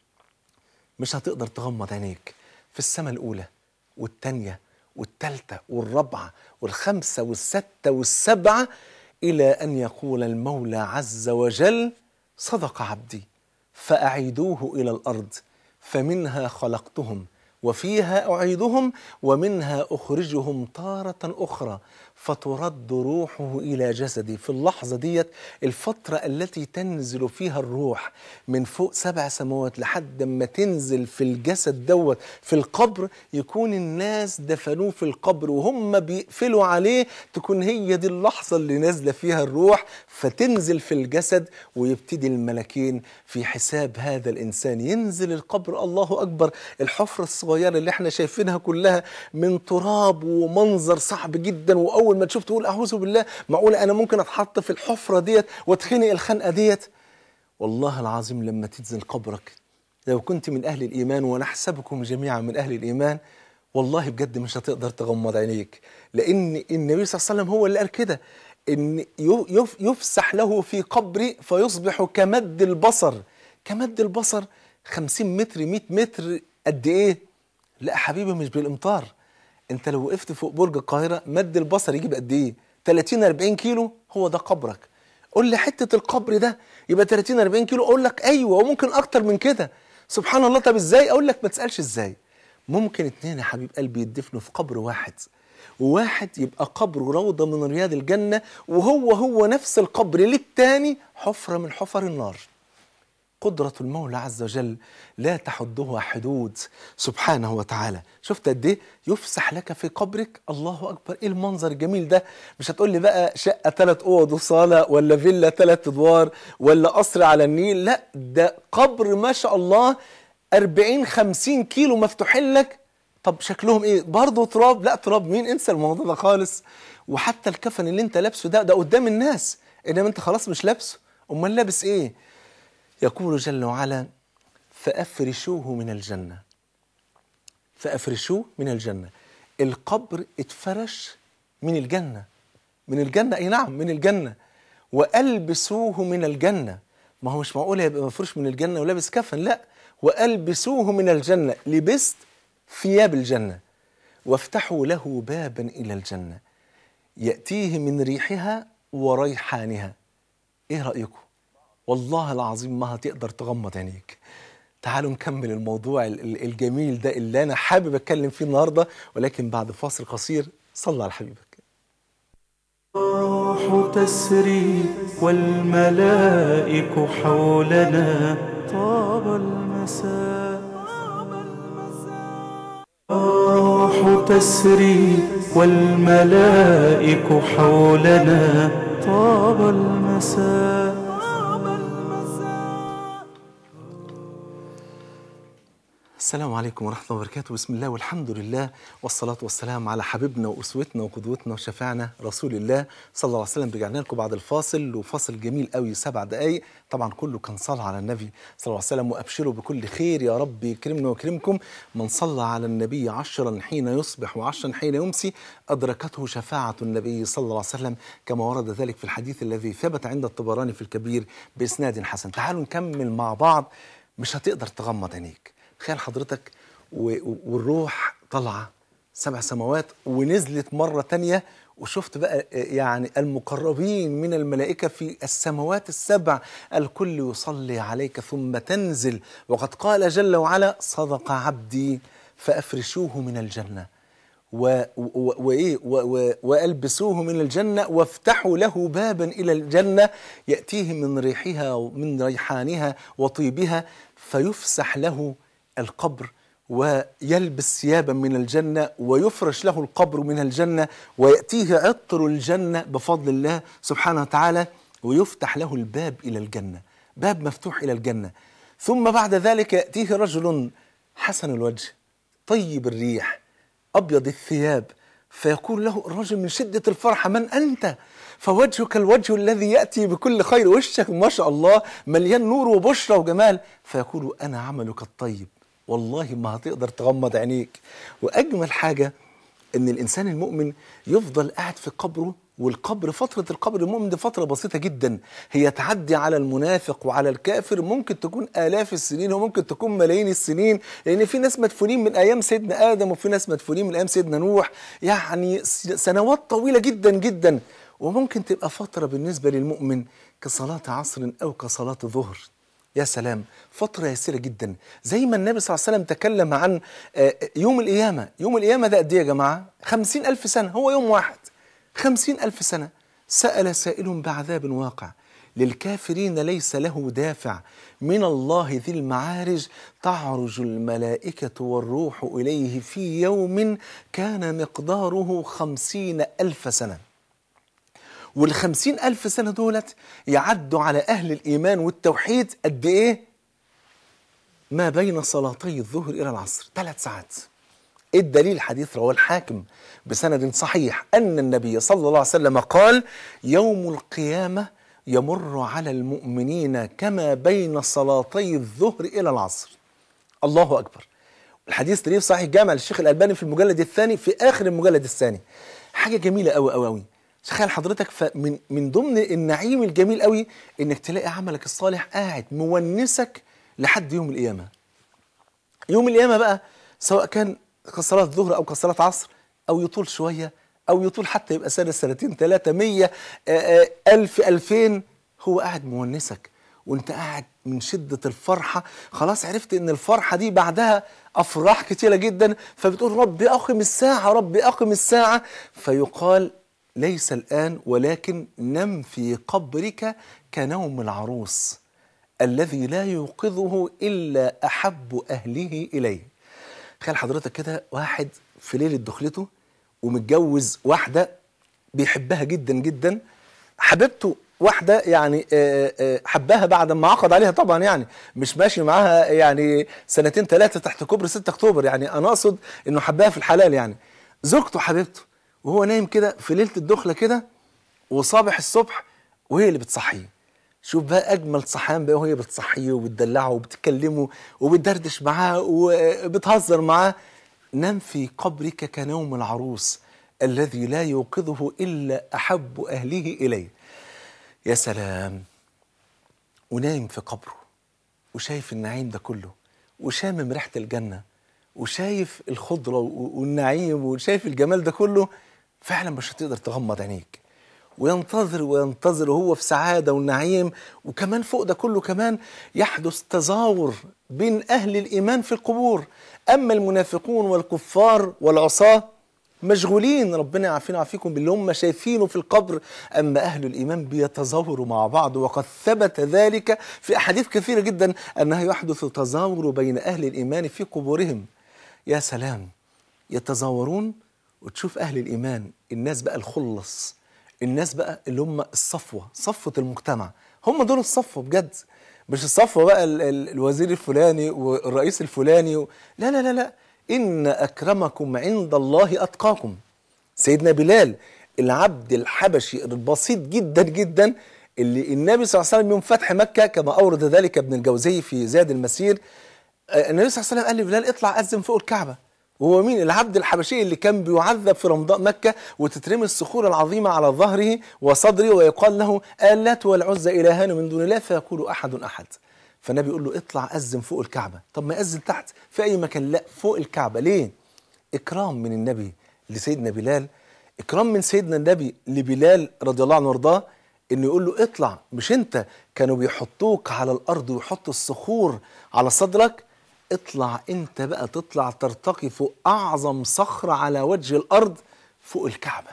مش هتقدر تغمض عينيك في السماء الأولى والتانية والتالتة والرابعة والخمسة والستة والسبعة إلى أن يقول المولى عز وجل صدق عبدي فأعيدوه إلى الأرض فمنها خلقتهم وفيها أعيدهم ومنها أخرجهم تارة أخرى فترد روحه إلى جسدي في اللحظة ديت الفترة التي تنزل فيها الروح من فوق سبع سماوات لحد ما تنزل في الجسد دوت في القبر يكون الناس دفنوه في القبر وهم بيقفلوا عليه تكون هي دي اللحظة اللي نازلة فيها الروح فتنزل في الجسد ويبتدي الملكين في حساب هذا الإنسان ينزل القبر الله أكبر الحفرة الصغيرة اللي احنا شايفينها كلها من تراب ومنظر صعب جدا وأول ما تشوف تقول أعوذ بالله معقولة أنا ممكن أتحط في الحفرة ديت واتخنق الخنقة ديت والله العظيم لما تنزل قبرك لو كنت من أهل الإيمان ونحسبكم جميعا من أهل الإيمان والله بجد مش هتقدر تغمض عينيك لأن النبي صلى الله عليه وسلم هو اللي قال كده إن يف يفسح له في قبري فيصبح كمد البصر كمد البصر 50 متر 100 متر قد إيه؟ لا حبيبي مش بالإمطار أنت لو وقفت فوق برج القاهرة مد البصر يجيب قد إيه؟ 30 40 كيلو هو ده قبرك قول لي حتة القبر ده يبقى 30 40 كيلو اقول لك ايوه وممكن اكتر من كده سبحان الله طب ازاي اقول لك ما تسالش ازاي ممكن اتنين يا حبيب قلبي يدفنوا في قبر واحد وواحد يبقى قبره روضة من رياض الجنة وهو هو نفس القبر للتاني حفرة من حفر النار قدرة المولى عز وجل لا تحدها حدود سبحانه وتعالى شفت قد ايه يفسح لك في قبرك الله اكبر ايه المنظر الجميل ده مش هتقول لي بقى شقه ثلاث اوض وصاله ولا فيلا ثلاث ادوار ولا قصر على النيل لا ده قبر ما شاء الله 40 50 كيلو مفتوحين لك طب شكلهم ايه برضه تراب لا تراب مين انسى الموضوع ده خالص وحتى الكفن اللي انت لابسه ده ده قدام الناس انما انت خلاص مش لابسه امال لابس ايه يقول جل وعلا فأفرشوه من الجنة فأفرشوه من الجنة القبر اتفرش من الجنة من الجنة أي نعم من الجنة وألبسوه من الجنة ما هو مش معقول يبقى مفروش من الجنة ولابس كفن لا وألبسوه من الجنة لبست ثياب الجنة وافتحوا له بابا إلى الجنة يأتيه من ريحها وريحانها إيه رأيكم؟ والله العظيم ما هتقدر تغمض عينيك تعالوا نكمل الموضوع الجميل ده اللي انا حابب اتكلم فيه النهارده ولكن بعد فاصل قصير صلى على حبيبك الروح تسري والملائك حولنا طاب المساء الروح تسري والملائك حولنا طاب المساء السلام عليكم ورحمة الله وبركاته بسم الله والحمد لله والصلاة والسلام على حبيبنا وأسوتنا وقدوتنا وشفيعنا رسول الله صلى الله عليه وسلم رجعنا لكم بعد الفاصل وفاصل جميل قوي سبع دقايق طبعا كله كان صلاة على النبي صلى الله عليه وسلم وأبشروا بكل خير يا رب يكرمنا ويكرمكم من صلى على النبي عشرا حين يصبح وعشرا حين يمسي أدركته شفاعة النبي صلى الله عليه وسلم كما ورد ذلك في الحديث الذي ثبت عند الطبراني في الكبير بإسناد حسن تعالوا نكمل مع بعض مش هتقدر تغمض عينيك تخيل حضرتك و- و- والروح طالعة سبع سماوات ونزلت مرة تانية وشفت بقى يعني المقربين من الملائكة في السماوات السبع الكل يصلي عليك ثم تنزل وقد قال جل وعلا صدق عبدي فأفرشوه من الجنة و- و- وإيه و- و- وألبسوه من الجنة وافتحوا له بابا إلى الجنة يأتيه من ريحها ومن ريحانها وطيبها فيفسح له القبر ويلبس ثيابا من الجنة ويفرش له القبر من الجنة ويأتيه عطر الجنة بفضل الله سبحانه وتعالى ويفتح له الباب إلى الجنة باب مفتوح إلى الجنة ثم بعد ذلك يأتيه رجل حسن الوجه طيب الريح أبيض الثياب فيقول له الرجل من شدة الفرحة من أنت فوجهك الوجه الذي يأتي بكل خير وشك ما شاء الله مليان نور وبشرى وجمال فيقول أنا عملك الطيب والله ما هتقدر تغمض عينيك وأجمل حاجة ان الانسان المؤمن يفضل قاعد في قبره والقبر فترة القبر المؤمن دي فترة بسيطة جدا هي تعدي على المنافق وعلى الكافر ممكن تكون آلاف السنين وممكن تكون ملايين السنين لأن في ناس مدفونين من أيام سيدنا آدم وفي ناس مدفونين من أيام سيدنا نوح يعني س- سنوات طويلة جدا جدا وممكن تبقى فترة بالنسبة للمؤمن كصلاة عصر أو كصلاة ظهر يا سلام فترة يسيرة جدا زي ما النبي صلى الله عليه وسلم تكلم عن آه، يوم القيامة يوم القيامة ده قد ايه يا جماعة خمسين ألف سنة هو يوم واحد خمسين ألف سنة سأل سائل بعذاب واقع للكافرين ليس له دافع من الله ذي المعارج تعرج الملائكة والروح إليه في يوم كان مقداره خمسين ألف سنة والخمسين ألف سنة دولت يعدوا على أهل الإيمان والتوحيد قد إيه؟ ما بين صلاتي الظهر إلى العصر ثلاث ساعات إيه الدليل حديث رواه الحاكم بسند صحيح أن النبي صلى الله عليه وسلم قال يوم القيامة يمر على المؤمنين كما بين صلاتي الظهر إلى العصر الله أكبر الحديث تاريخ صحيح جامع للشيخ الألباني في المجلد الثاني في آخر المجلد الثاني حاجة جميلة أوي أوي أوي تخيل حضرتك فمن من ضمن النعيم الجميل قوي انك تلاقي عملك الصالح قاعد مونسك لحد يوم القيامه يوم القيامه بقى سواء كان كصلاه ظهر او كصلاه عصر او يطول شويه او يطول حتى يبقى سنه سنتين ثلاثه مية آه، آه، ألف ألفين هو قاعد مونسك وانت قاعد من شدة الفرحة خلاص عرفت ان الفرحة دي بعدها افراح كتيرة جدا فبتقول ربي اقم الساعة ربي اقم الساعة فيقال ليس الآن ولكن نم في قبرك كنوم العروس الذي لا يوقظه إلا أحب أهله إليه تخيل حضرتك كده واحد في ليلة دخلته ومتجوز واحدة بيحبها جدا جدا حبيبته واحدة يعني آه، آه، حبها بعد ما عقد عليها طبعا يعني مش ماشي معاها يعني سنتين ثلاثة تحت كوبري 6 أكتوبر يعني أنا أقصد إنه حبها في الحلال يعني زوجته حبيبته وهو نايم كده في ليلة الدخلة كده وصابح الصبح وهي اللي بتصحيه شوف بقى اجمل صحيان بقى وهي بتصحيه وبتدلعه وبتكلمه وبتدردش معاه وبتهزر معاه نام في قبرك كنوم العروس الذي لا يوقظه الا احب اهله اليه يا سلام ونايم في قبره وشايف النعيم ده كله وشامم ريحه الجنه وشايف الخضره و- والنعيم وشايف الجمال ده كله فعلا مش هتقدر تغمض عينيك وينتظر وينتظر وهو في سعادة ونعيم وكمان فوق ده كله كمان يحدث تزاور بين أهل الإيمان في القبور أما المنافقون والكفار والعصاة مشغولين ربنا يعافينا ويعافيكم باللي هم شايفينه في القبر أما أهل الإيمان بيتزاوروا مع بعض وقد ثبت ذلك في أحاديث كثيرة جدا أنه يحدث تزاور بين أهل الإيمان في قبورهم يا سلام يتزاورون وتشوف أهل الإيمان الناس بقى الخلص الناس بقى اللي هم الصفوه صفوه المجتمع هم دول الصفوه بجد مش الصفوه بقى ال ال الوزير الفلاني والرئيس الفلاني و... لا لا لا لا ان اكرمكم عند الله اتقاكم سيدنا بلال العبد الحبشي البسيط جدا جدا اللي النبي صلى الله عليه وسلم يوم فتح مكه كما اورد ذلك ابن الجوزي في زاد المسير آه، النبي صلى الله عليه وسلم قال لبلال اطلع اذن فوق الكعبه وهو مين العبد الحبشي اللي كان بيعذب في رمضاء مكة وتترمي الصخور العظيمة على ظهره وصدره ويقال له آلات والعزى إلهان من دون الله فيقول أحد أحد فالنبي يقول له اطلع أذن فوق الكعبة طب ما أذن تحت في أي مكان لا فوق الكعبة ليه إكرام من النبي لسيدنا بلال إكرام من سيدنا النبي لبلال رضي الله عنه وارضاه انه يقول له اطلع مش انت كانوا بيحطوك على الارض ويحطوا الصخور على صدرك اطلع انت بقى تطلع ترتقي فوق اعظم صخره على وجه الارض فوق الكعبه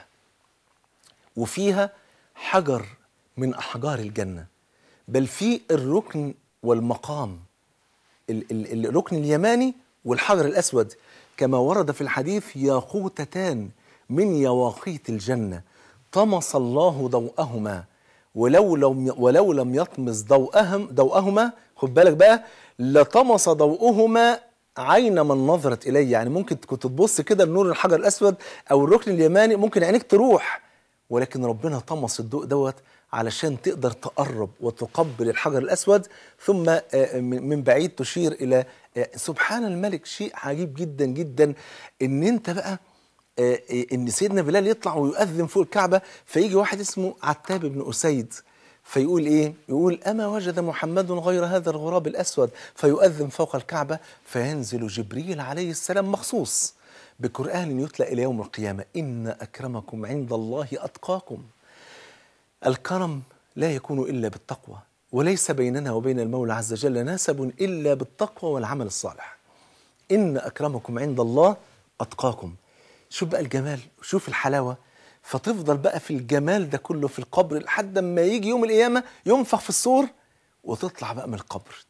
وفيها حجر من احجار الجنه بل في الركن والمقام ال- ال- الركن اليماني والحجر الاسود كما ورد في الحديث ياقوتتان من يواقيت الجنه طمس الله ضوءهما ولو لم ولو لم يطمس ضوءهم ضوءهما خد بالك بقى لطمس ضوءهما عين من نظرت اليه يعني ممكن كنت تبص كده لنور الحجر الاسود او الركن اليماني ممكن عينيك تروح ولكن ربنا طمس الضوء دوت علشان تقدر تقرب وتقبل الحجر الاسود ثم آه، من من بعيد تشير الى آه، سبحان الملك شيء عجيب جدا جدا ان انت بقى آه، آه، ان سيدنا بلال يطلع ويؤذن فوق الكعبه فيجي واحد اسمه عتاب بن اسيد فيقول ايه؟ يقول اما وجد محمد غير هذا الغراب الاسود فيؤذن فوق الكعبه فينزل جبريل عليه السلام مخصوص بقران يتلى الى يوم القيامه ان اكرمكم عند الله اتقاكم الكرم لا يكون الا بالتقوى وليس بيننا وبين المولى عز وجل نسب الا بالتقوى والعمل الصالح ان اكرمكم عند الله اتقاكم شوف بقى الجمال شوف الحلاوه فتفضل بقى في الجمال ده كله في القبر لحد ما يجي يوم القيامه ينفخ في الصور وتطلع بقى من القبر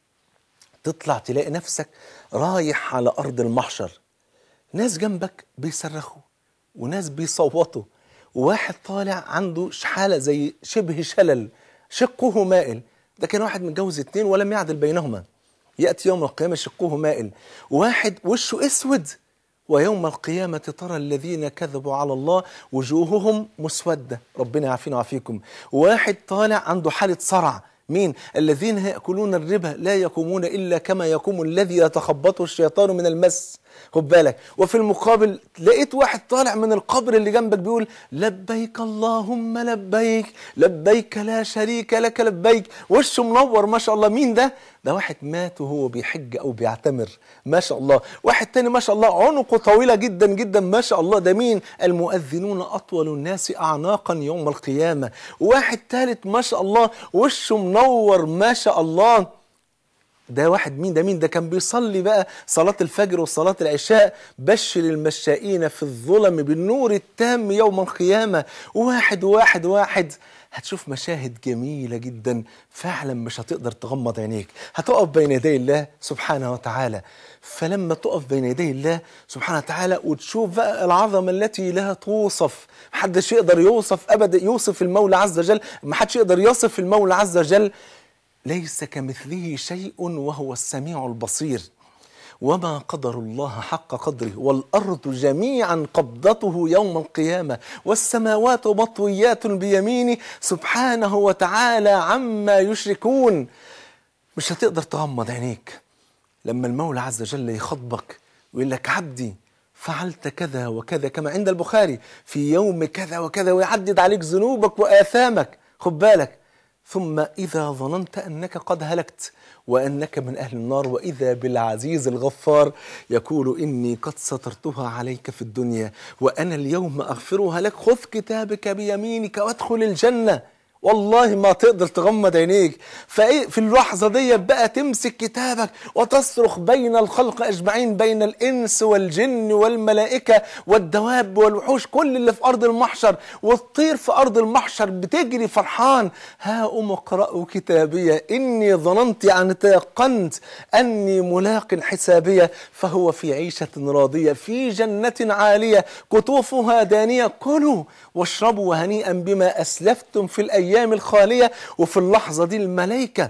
تطلع تلاقي نفسك رايح على ارض المحشر ناس جنبك بيصرخوا وناس بيصوتوا وواحد طالع عنده حاله زي شبه شلل شقه مائل ده كان واحد متجوز اتنين ولم يعدل بينهما ياتي يوم القيامه شقه مائل واحد وشه اسود ويوم القيامة ترى الذين كذبوا على الله وجوههم مسودة ربنا يعافينا ويعافيكم واحد طالع عنده حالة صرع مين الذين يأكلون الربا لا يقومون إلا كما يقوم الذي يتخبطه الشيطان من المس خد بالك وفي المقابل لقيت واحد طالع من القبر اللي جنبك بيقول لبيك اللهم لبيك لبيك لا شريك لك لبيك وشه منور ما شاء الله مين ده ده واحد مات وهو بيحج او بيعتمر ما شاء الله واحد تاني ما شاء الله عنقه طويلة جدا جدا ما شاء الله ده مين المؤذنون اطول الناس اعناقا يوم القيامة واحد تالت ما شاء الله وشه منور ما شاء الله ده واحد مين ده مين ده كان بيصلي بقى صلاة الفجر وصلاة العشاء بشر المشائين في الظلم بالنور التام يوم القيامة واحد واحد واحد هتشوف مشاهد جميلة جدا فعلا مش هتقدر تغمض عينيك هتقف بين يدي الله سبحانه وتعالى فلما تقف بين يدي الله سبحانه وتعالى وتشوف بقى العظمة التي لا توصف محدش يقدر يوصف أبدا يوصف المولى عز وجل محدش يقدر يصف المولى عز وجل ليس كمثله شيء وهو السميع البصير وما قدر الله حق قدره والأرض جميعا قبضته يوم القيامة والسماوات مطويات بيمينه سبحانه وتعالى عما يشركون مش هتقدر تغمض عينيك لما المولى عز وجل يخاطبك ويقول لك عبدي فعلت كذا وكذا كما عند البخاري في يوم كذا وكذا ويعدد عليك ذنوبك وآثامك خد بالك ثم إذا ظننت أنك قد هلكت وأنك من أهل النار وإذا بالعزيز الغفار يقول إني قد سترتها عليك في الدنيا وأنا اليوم أغفرها لك خذ كتابك بيمينك وادخل الجنة والله ما تقدر تغمض عينيك فايه في اللحظه دي بقى تمسك كتابك وتصرخ بين الخلق اجمعين بين الانس والجن والملائكه والدواب والوحوش كل اللي في ارض المحشر والطير في ارض المحشر بتجري فرحان ها ام اقرأوا كتابيه اني ظننت يعني تيقنت اني ملاق حسابيه فهو في عيشه راضيه في جنه عاليه قطوفها دانيه كلوا واشربوا هنيئا بما اسلفتم في الايام الخاليه وفي اللحظه دي الملائكه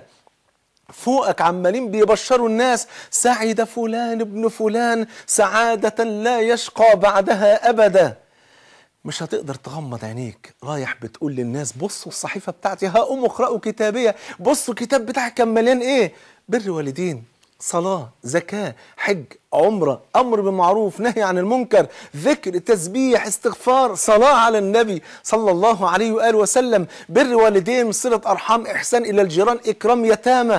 فوقك عمالين بيبشروا الناس سعد فلان ابن فلان سعادة لا يشقى بعدها أبدا مش هتقدر تغمض عينيك رايح بتقول للناس بصوا الصحيفة بتاعتي ها قوموا اقرأوا كتابية بصوا الكتاب بتاعك كان مليان ايه بر والدين صلاة زكاة حج عمرة أمر بمعروف نهي عن المنكر ذكر تسبيح استغفار صلاة على النبي صلى الله عليه وآله وسلم بر والدين صلة أرحام إحسان إلى الجيران إكرام يتامى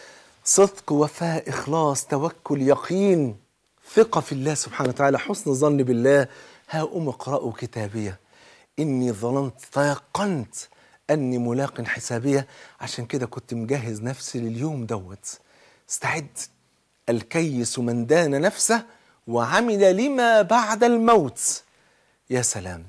صدق وفاء إخلاص توكل يقين ثقة في الله سبحانه وتعالى حسن ظن بالله ها أم اقرأوا كتابية إني ظننت تيقنت أني ملاق حسابية عشان كده كنت مجهز نفسي لليوم دوت استعد الكيس من دان نفسه وعمل لما بعد الموت يا سلام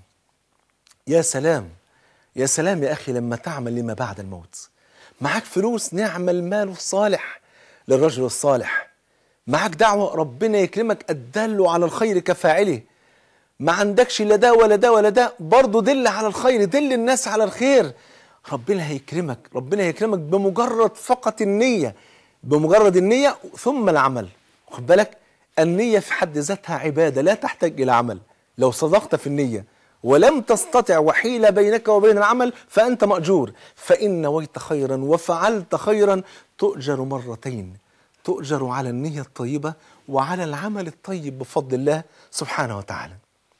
يا سلام يا سلام يا أخي لما تعمل لما بعد الموت معاك فلوس نعم المال الصالح للرجل الصالح معاك دعوة ربنا يكرمك الدل على الخير كفاعله ما عندكش لا ده ولا ده ولا ده برضه دل على الخير دل الناس على الخير ربنا هيكرمك ربنا هيكرمك بمجرد فقط النية بمجرد النية ثم العمل خد بالك النية في حد ذاتها عبادة لا تحتاج إلى عمل لو صدقت في النية ولم تستطع وحيل بينك وبين العمل فأنت مأجور فإن نويت خيرا وفعلت خيرا تؤجر مرتين تؤجر على النية الطيبة وعلى العمل الطيب بفضل الله سبحانه وتعالى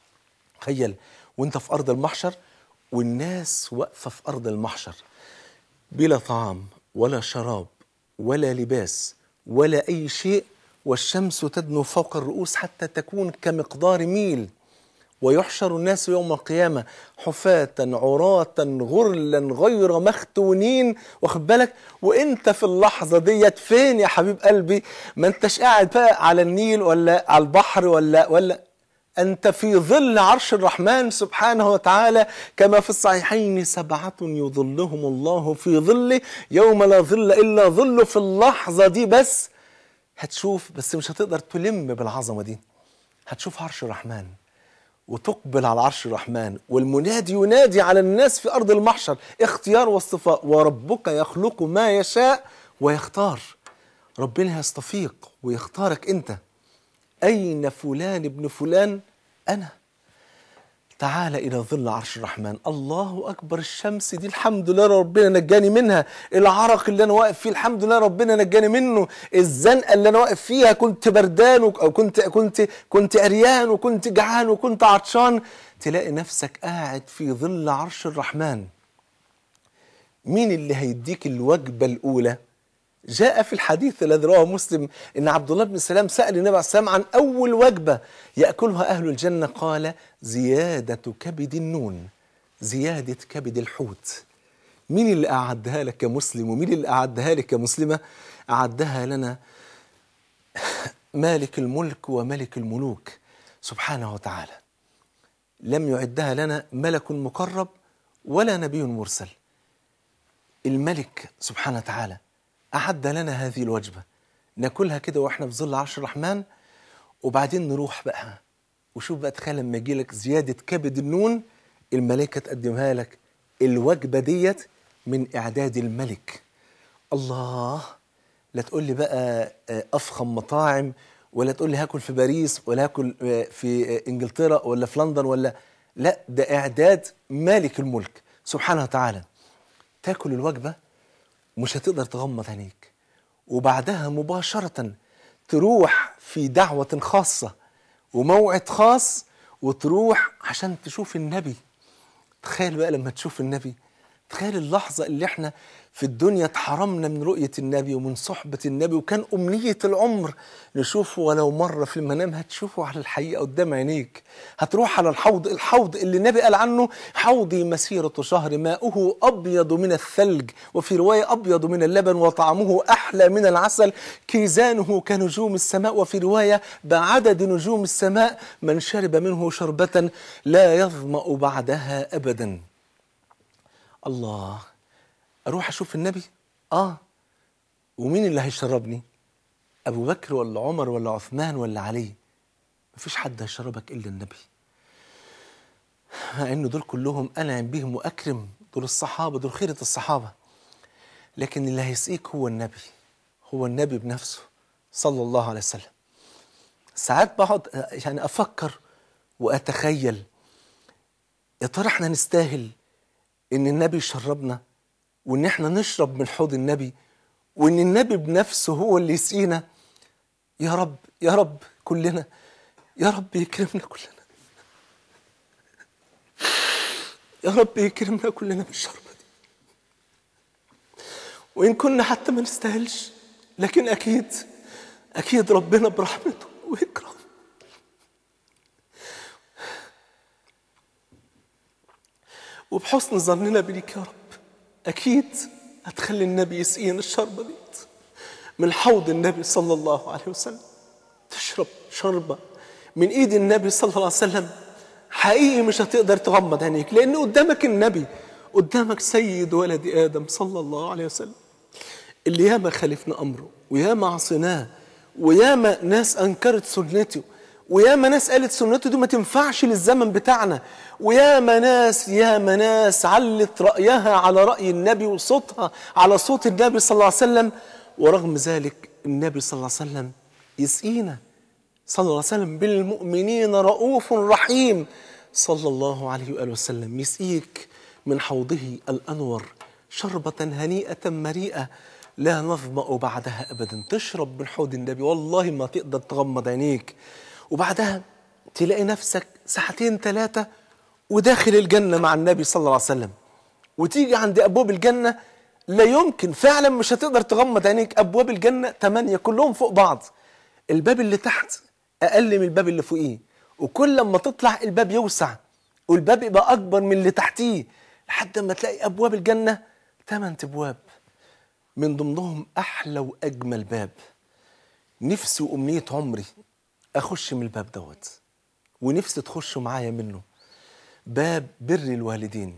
تخيل وانت في أرض المحشر والناس واقفة في أرض المحشر بلا طعام ولا شراب ولا لباس ولا أي شيء والشمس تدنو فوق الرؤوس حتى تكون كمقدار ميل ويحشر الناس يوم القيامة حفاة عراة غرلا غير مختونين واخد بالك وانت في اللحظة ديت فين يا حبيب قلبي ما انتش قاعد بقى على النيل ولا على البحر ولا ولا أنت في ظل عرش الرحمن سبحانه وتعالى كما في الصحيحين سبعة يظلهم الله في ظله يوم لا ظل إلا ظله في اللحظة دي بس هتشوف بس مش هتقدر تلم بالعظمة دي هتشوف عرش الرحمن وتقبل على عرش الرحمن والمنادي ينادي على الناس في أرض المحشر اختيار واصطفاء وربك يخلق ما يشاء ويختار ربنا يصطفيك ويختارك أنت أين فلان ابن فلان أنا تعال إلى ظل عرش الرحمن الله أكبر الشمس دي الحمد لله ربنا نجاني منها العرق اللي أنا واقف فيه الحمد لله ربنا نجاني منه الزنقة اللي أنا واقف فيها كنت بردان أو كنت كنت كنت عريان وكنت جعان وكنت عطشان تلاقي نفسك قاعد في ظل عرش الرحمن مين اللي هيديك الوجبة الأولى جاء في الحديث الذي رواه مسلم ان عبد الله بن سلام سال النبي عليه السلام عن اول وجبه ياكلها اهل الجنه قال زياده كبد النون زياده كبد الحوت مين اللي اعدها لك كمسلم ومين اللي اعدها لك كمسلمه اعدها لنا مالك الملك وملك الملوك سبحانه وتعالى لم يعدها لنا ملك مقرب ولا نبي مرسل الملك سبحانه وتعالى أعد لنا هذه الوجبة ناكلها كده واحنا في ظل عرش الرحمن وبعدين نروح بقى وشوف بقى تخيل لما يجي لك زيادة كبد النون الملائكة تقدمها لك الوجبة ديت من إعداد الملك الله لا تقول لي بقى أفخم مطاعم ولا تقول لي هاكل في باريس ولا هاكل في إنجلترا ولا في لندن ولا لا ده إعداد مالك الملك سبحانه وتعالى تاكل الوجبة مش هتقدر تغمض عينيك وبعدها مباشرة تروح في دعوة خاصة وموعد خاص وتروح عشان تشوف النبي تخيل بقى لما تشوف النبي تخيل اللحظة اللي احنا في الدنيا اتحرمنا من رؤية النبي ومن صحبة النبي وكان أمنية العمر نشوفه ولو مرة في المنام هتشوفه على الحقيقة قدام عينيك هتروح على الحوض الحوض اللي النبي قال عنه حوضي مسيرة شهر ماؤه أبيض من الثلج وفي رواية أبيض من اللبن وطعمه أحلى من العسل كيزانه كنجوم السماء وفي رواية بعدد نجوم السماء من شرب منه شربة لا يظمأ بعدها أبدا الله اروح اشوف النبي اه ومين اللي هيشربني ابو بكر ولا عمر ولا عثمان ولا علي مفيش حد هيشربك الا النبي مع ان دول كلهم انعم بهم واكرم دول الصحابه دول خيره الصحابه لكن اللي هيسقيك هو النبي هو النبي بنفسه صلى الله عليه وسلم ساعات بقعد يعني افكر واتخيل يا ترى احنا نستاهل ان النبي يشربنا وان احنا نشرب من حوض النبي وان النبي بنفسه هو اللي يسقينا يا رب يا رب كلنا يا رب يكرمنا كلنا يا رب يكرمنا كلنا بالشربة دي وإن كنا حتى ما نستاهلش لكن أكيد أكيد ربنا برحمته ويكرم وبحسن ظننا بيك يا رب أكيد هتخلي النبي يسقينا الشربة دي من حوض النبي صلى الله عليه وسلم تشرب شربة من إيد النبي صلى الله عليه وسلم حقيقي مش هتقدر تغمض عينيك لأن قدامك النبي قدامك سيد ولد آدم صلى الله عليه وسلم اللي ياما خالفنا أمره وياما عصيناه وياما ناس أنكرت سنته وياما ناس قالت سنته دي ما تنفعش للزمن بتاعنا وياما ناس ياما ناس علت رأيها على رأي النبي وصوتها على صوت النبي صلى الله عليه وسلم ورغم ذلك النبي صلى الله عليه وسلم يسقينا صلى الله عليه وسلم بالمؤمنين رؤوف رحيم صلى الله عليه وآله وسلم يسقيك من حوضه الأنور شربة هنيئة مريئة لا نظمأ بعدها أبدا تشرب من حوض النبي والله ما تقدر تغمض عينيك وبعدها تلاقي نفسك ساعتين ثلاثة وداخل الجنة مع النبي صلى الله عليه وسلم وتيجي عند أبواب الجنة لا يمكن فعلا مش هتقدر تغمض عينيك أبواب الجنة ثمانية كلهم فوق بعض الباب اللي تحت أقل من الباب اللي فوقيه وكل لما تطلع الباب يوسع والباب يبقى أكبر من اللي تحتيه لحد ما تلاقي أبواب الجنة ثمان أبواب من ضمنهم أحلى وأجمل باب نفسي وأمنية عمري أخش من الباب دوت ونفسي تخشوا معايا منه باب بر الوالدين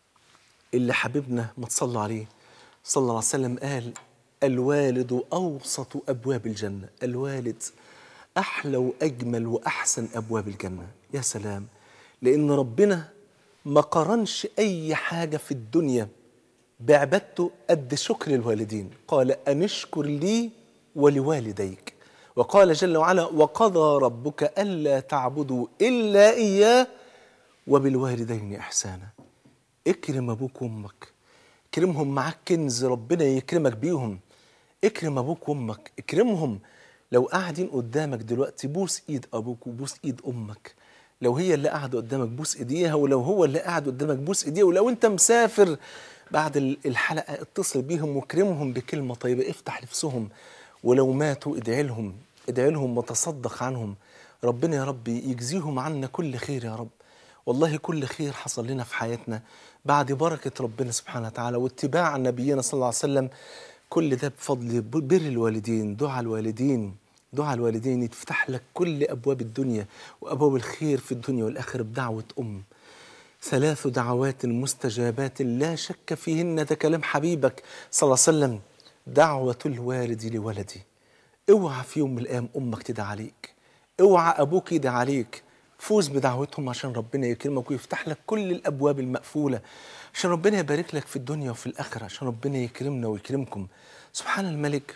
اللي حبيبنا ما تصلى عليه صلى الله عليه وسلم قال الوالد أوسط أبواب الجنة الوالد أحلى وأجمل وأحسن أبواب الجنة يا سلام لأن ربنا ما قارنش أي حاجة في الدنيا بعبادته قد شكر الوالدين قال أنشكر لي ولوالديك وقال جل وعلا وقضى ربك ألا تعبدوا إلا إياه وبالوالدين إحسانا اكرم أبوك وأمك اكرمهم معاك كنز ربنا يكرمك بيهم اكرم أبوك وأمك اكرمهم لو قاعدين قدامك دلوقتي بوس إيد أبوك وبوس إيد أمك لو هي اللي قاعدة قدامك بوس إيديها ولو هو اللي قاعد قدامك بوس إيديه ولو أنت مسافر بعد الحلقة اتصل بيهم واكرمهم بكلمة طيبة افتح نفسهم ولو ماتوا ادعي لهم ادعي لهم وتصدق عنهم ربنا يا رب يجزيهم عنا كل خير يا رب والله كل خير حصل لنا في حياتنا بعد بركة ربنا سبحانه وتعالى واتباع نبينا صلى الله عليه وسلم كل ده بفضل بر الوالدين دعاء الوالدين دعاء الوالدين يفتح لك كل أبواب الدنيا وأبواب الخير في الدنيا والآخرة بدعوة أم ثلاث دعوات مستجابات لا شك فيهن ده كلام حبيبك صلى الله عليه وسلم دعوة الوالد لولدي اوعى في يوم من الأيام أمك تدعى عليك اوعى أبوك يدعى عليك فوز بدعوتهم عشان ربنا يكرمك ويفتح لك كل الأبواب المقفولة عشان ربنا يبارك لك في الدنيا وفي الآخرة عشان ربنا يكرمنا ويكرمكم سبحان الملك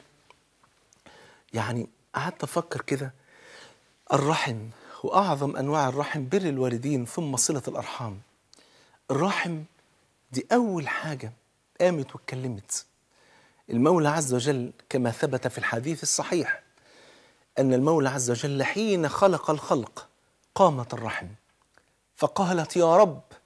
يعني قعدت أفكر كده الرحم وأعظم أنواع الرحم بر الوالدين ثم صلة الأرحام الرحم دي أول حاجة قامت واتكلمت المولى عز وجل كما ثبت في الحديث الصحيح أن المولى عز وجل حين خلق الخلق قامت الرحم فقالت يا رب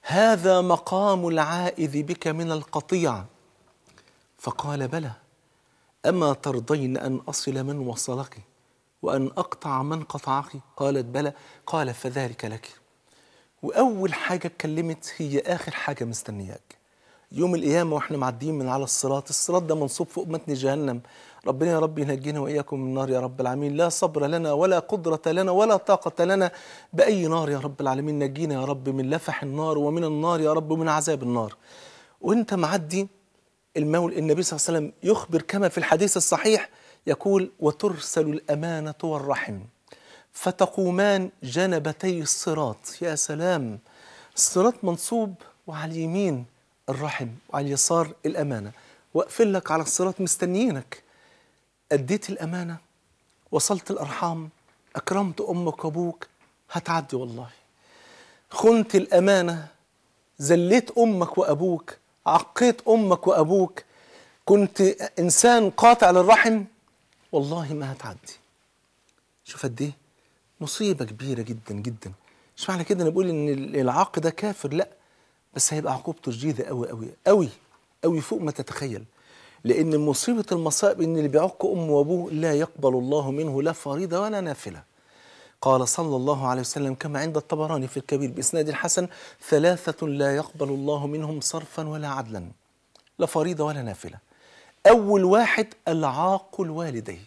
هذا مقام العائذ بك من القطيع فقال بلى أما ترضين أن أصل من وصلك وأن أقطع من قطعك قالت بلى قال فذلك لك وأول حاجة اتكلمت هي آخر حاجة مستنياك يوم القيامة واحنا معديين من على الصراط الصراط ده منصوب فوق متن جهنم ربنا يا رب ينجينا وإياكم من النار يا رب العالمين لا صبر لنا ولا قدرة لنا ولا طاقة لنا بأي نار يا رب العالمين نجينا يا رب من لفح النار ومن النار يا رب ومن عذاب النار وانت معدي المول النبي صلى الله عليه وسلم يخبر كما في الحديث الصحيح يقول وترسل الأمانة والرحم فتقومان جنبتي الصراط يا سلام الصراط منصوب وعلى اليمين الرحم وعلى اليسار الأمانة واقفل لك على الصراط مستنيينك أديت الأمانة وصلت الأرحام أكرمت أمك وأبوك هتعدي والله خنت الأمانة زليت أمك وأبوك عقيت أمك وأبوك كنت إنسان قاطع للرحم والله ما هتعدي شوف قد إيه مصيبة كبيرة جدا جدا مش معنى كده نقول إن العاق ده كافر لأ بس هيبقى عقوبته شديدة أوي أوي أوي أوي فوق ما تتخيل لأن مصيبة المصائب إن اللي بيعق أمه وأبوه لا يقبل الله منه لا فريضة ولا نافلة قال صلى الله عليه وسلم كما عند الطبراني في الكبير بإسناد الحسن ثلاثة لا يقبل الله منهم صرفا ولا عدلا لا فريضة ولا نافلة أول واحد العاق الوالدين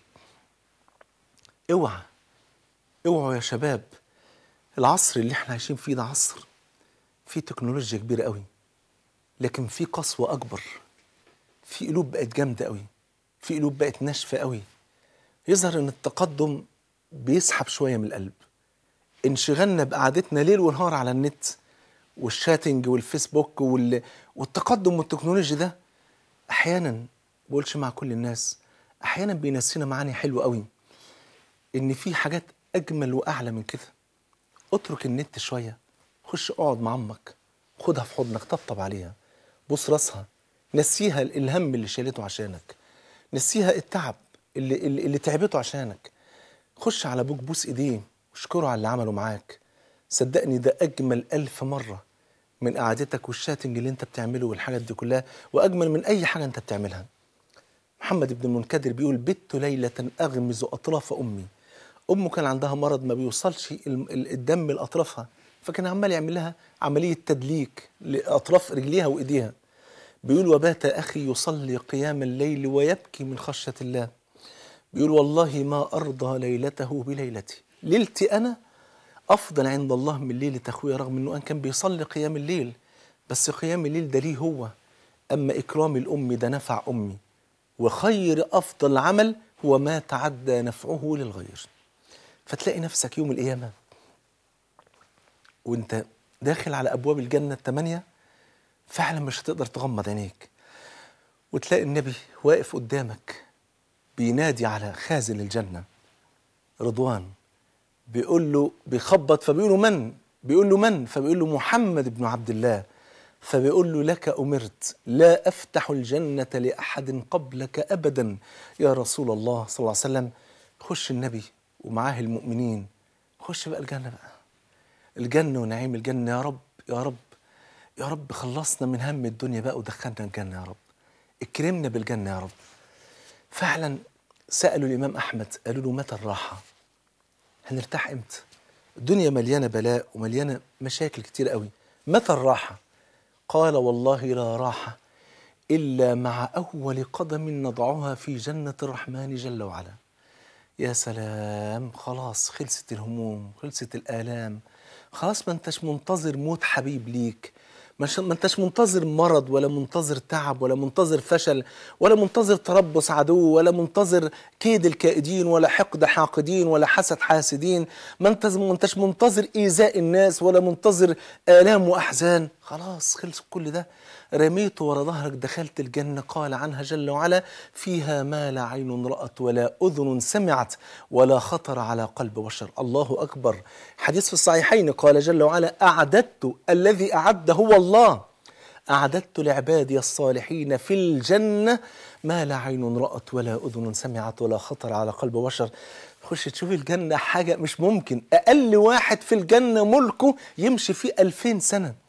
اوعى اوعوا يا شباب العصر اللي احنا عايشين فيه ده عصر فيه تكنولوجيا كبيرة قوي لكن في قسوة أكبر في قلوب بقت جامدة قوي في قلوب بقت ناشفة قوي يظهر ان التقدم بيسحب شوية من القلب انشغلنا بقعدتنا ليل ونهار على النت والشاتنج والفيسبوك وال... والتقدم والتكنولوجيا ده احيانا بقولش مع كل الناس احيانا بينسينا معاني حلوه قوي ان في حاجات اجمل واعلى من كده اترك النت شويه خش اقعد مع امك خدها في حضنك طبطب عليها بص راسها نسيها الهم اللي شالته عشانك نسيها التعب اللي, اللي, اللي تعبته عشانك خش على ابوك بوس ايديه واشكره على اللي عمله معاك صدقني ده اجمل الف مره من قعدتك والشاتنج اللي انت بتعمله والحاجات دي كلها واجمل من اي حاجه انت بتعملها محمد بن المنكدر بيقول بت ليله اغمز اطراف امي امه كان عندها مرض ما بيوصلش الدم لاطرافها فكان عمال يعمل لها عمليه تدليك لاطراف رجليها وايديها بيقول وبات اخي يصلي قيام الليل ويبكي من خشيه الله بيقول والله ما أرضى ليلته بليلتي ليلتي أنا أفضل عند الله من ليلة أخويا رغم أنه أن كان بيصلي قيام الليل بس قيام الليل ده ليه هو أما إكرام الأم ده نفع أمي وخير أفضل عمل هو ما تعدى نفعه للغير فتلاقي نفسك يوم القيامة وانت داخل على أبواب الجنة الثمانية فعلا مش هتقدر تغمض عينيك وتلاقي النبي واقف قدامك بينادي على خازن الجنة رضوان بيقول له بيخبط فبيقول له من بيقول له من فبيقول له محمد بن عبد الله فبيقول له لك أمرت لا أفتح الجنة لأحد قبلك أبدا يا رسول الله صلى الله عليه وسلم خش النبي ومعاه المؤمنين خش بقى الجنة بقى الجنة ونعيم الجنة يا رب يا رب يا رب خلصنا من هم الدنيا بقى ودخلنا الجنة يا رب اكرمنا بالجنة يا رب فعلا سألوا الإمام أحمد قالوا له متى الراحة هنرتاح إمتى الدنيا مليانة بلاء ومليانة مشاكل كتير قوي متى الراحة قال والله لا راحة إلا مع أول قدم نضعها في جنة الرحمن جل وعلا يا سلام خلاص خلصت الهموم خلصت الآلام خلاص ما انتش منتظر موت حبيب ليك مش ما انتش منتظر مرض ولا منتظر تعب ولا منتظر فشل ولا منتظر تربص عدو ولا منتظر كيد الكائدين ولا حقد حاقدين ولا حسد حاسدين ما انت ما انتش منتظر ايذاء الناس ولا منتظر الام واحزان خلاص خلص كل ده رميت ورا ظهرك دخلت الجنة قال عنها جل وعلا فيها ما لا عين رأت ولا أذن سمعت ولا خطر على قلب بشر الله أكبر حديث في الصحيحين قال جل وعلا أعددت الذي أعد هو الله أعددت لعبادي الصالحين في الجنة ما لا عين رأت ولا أذن سمعت ولا خطر على قلب بشر خش تشوف الجنة حاجة مش ممكن أقل واحد في الجنة ملكه يمشي فيه ألفين سنة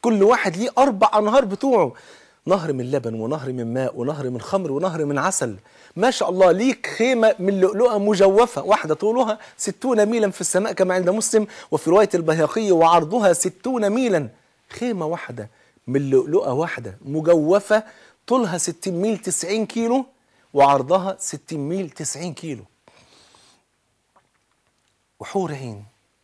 كل واحد ليه أربع أنهار بتوعه نهر من لبن ونهر من ماء ونهر من خمر ونهر من عسل ما شاء الله ليك خيمة من لؤلؤة مجوفة واحدة طولها ستون ميلا في السماء كما عند مسلم وفي رواية البيهقي وعرضها ستون ميلا خيمة واحدة من لؤلؤة واحدة مجوفة طولها 60 ميل 90 كيلو وعرضها 60 ميل 90 كيلو وحور عين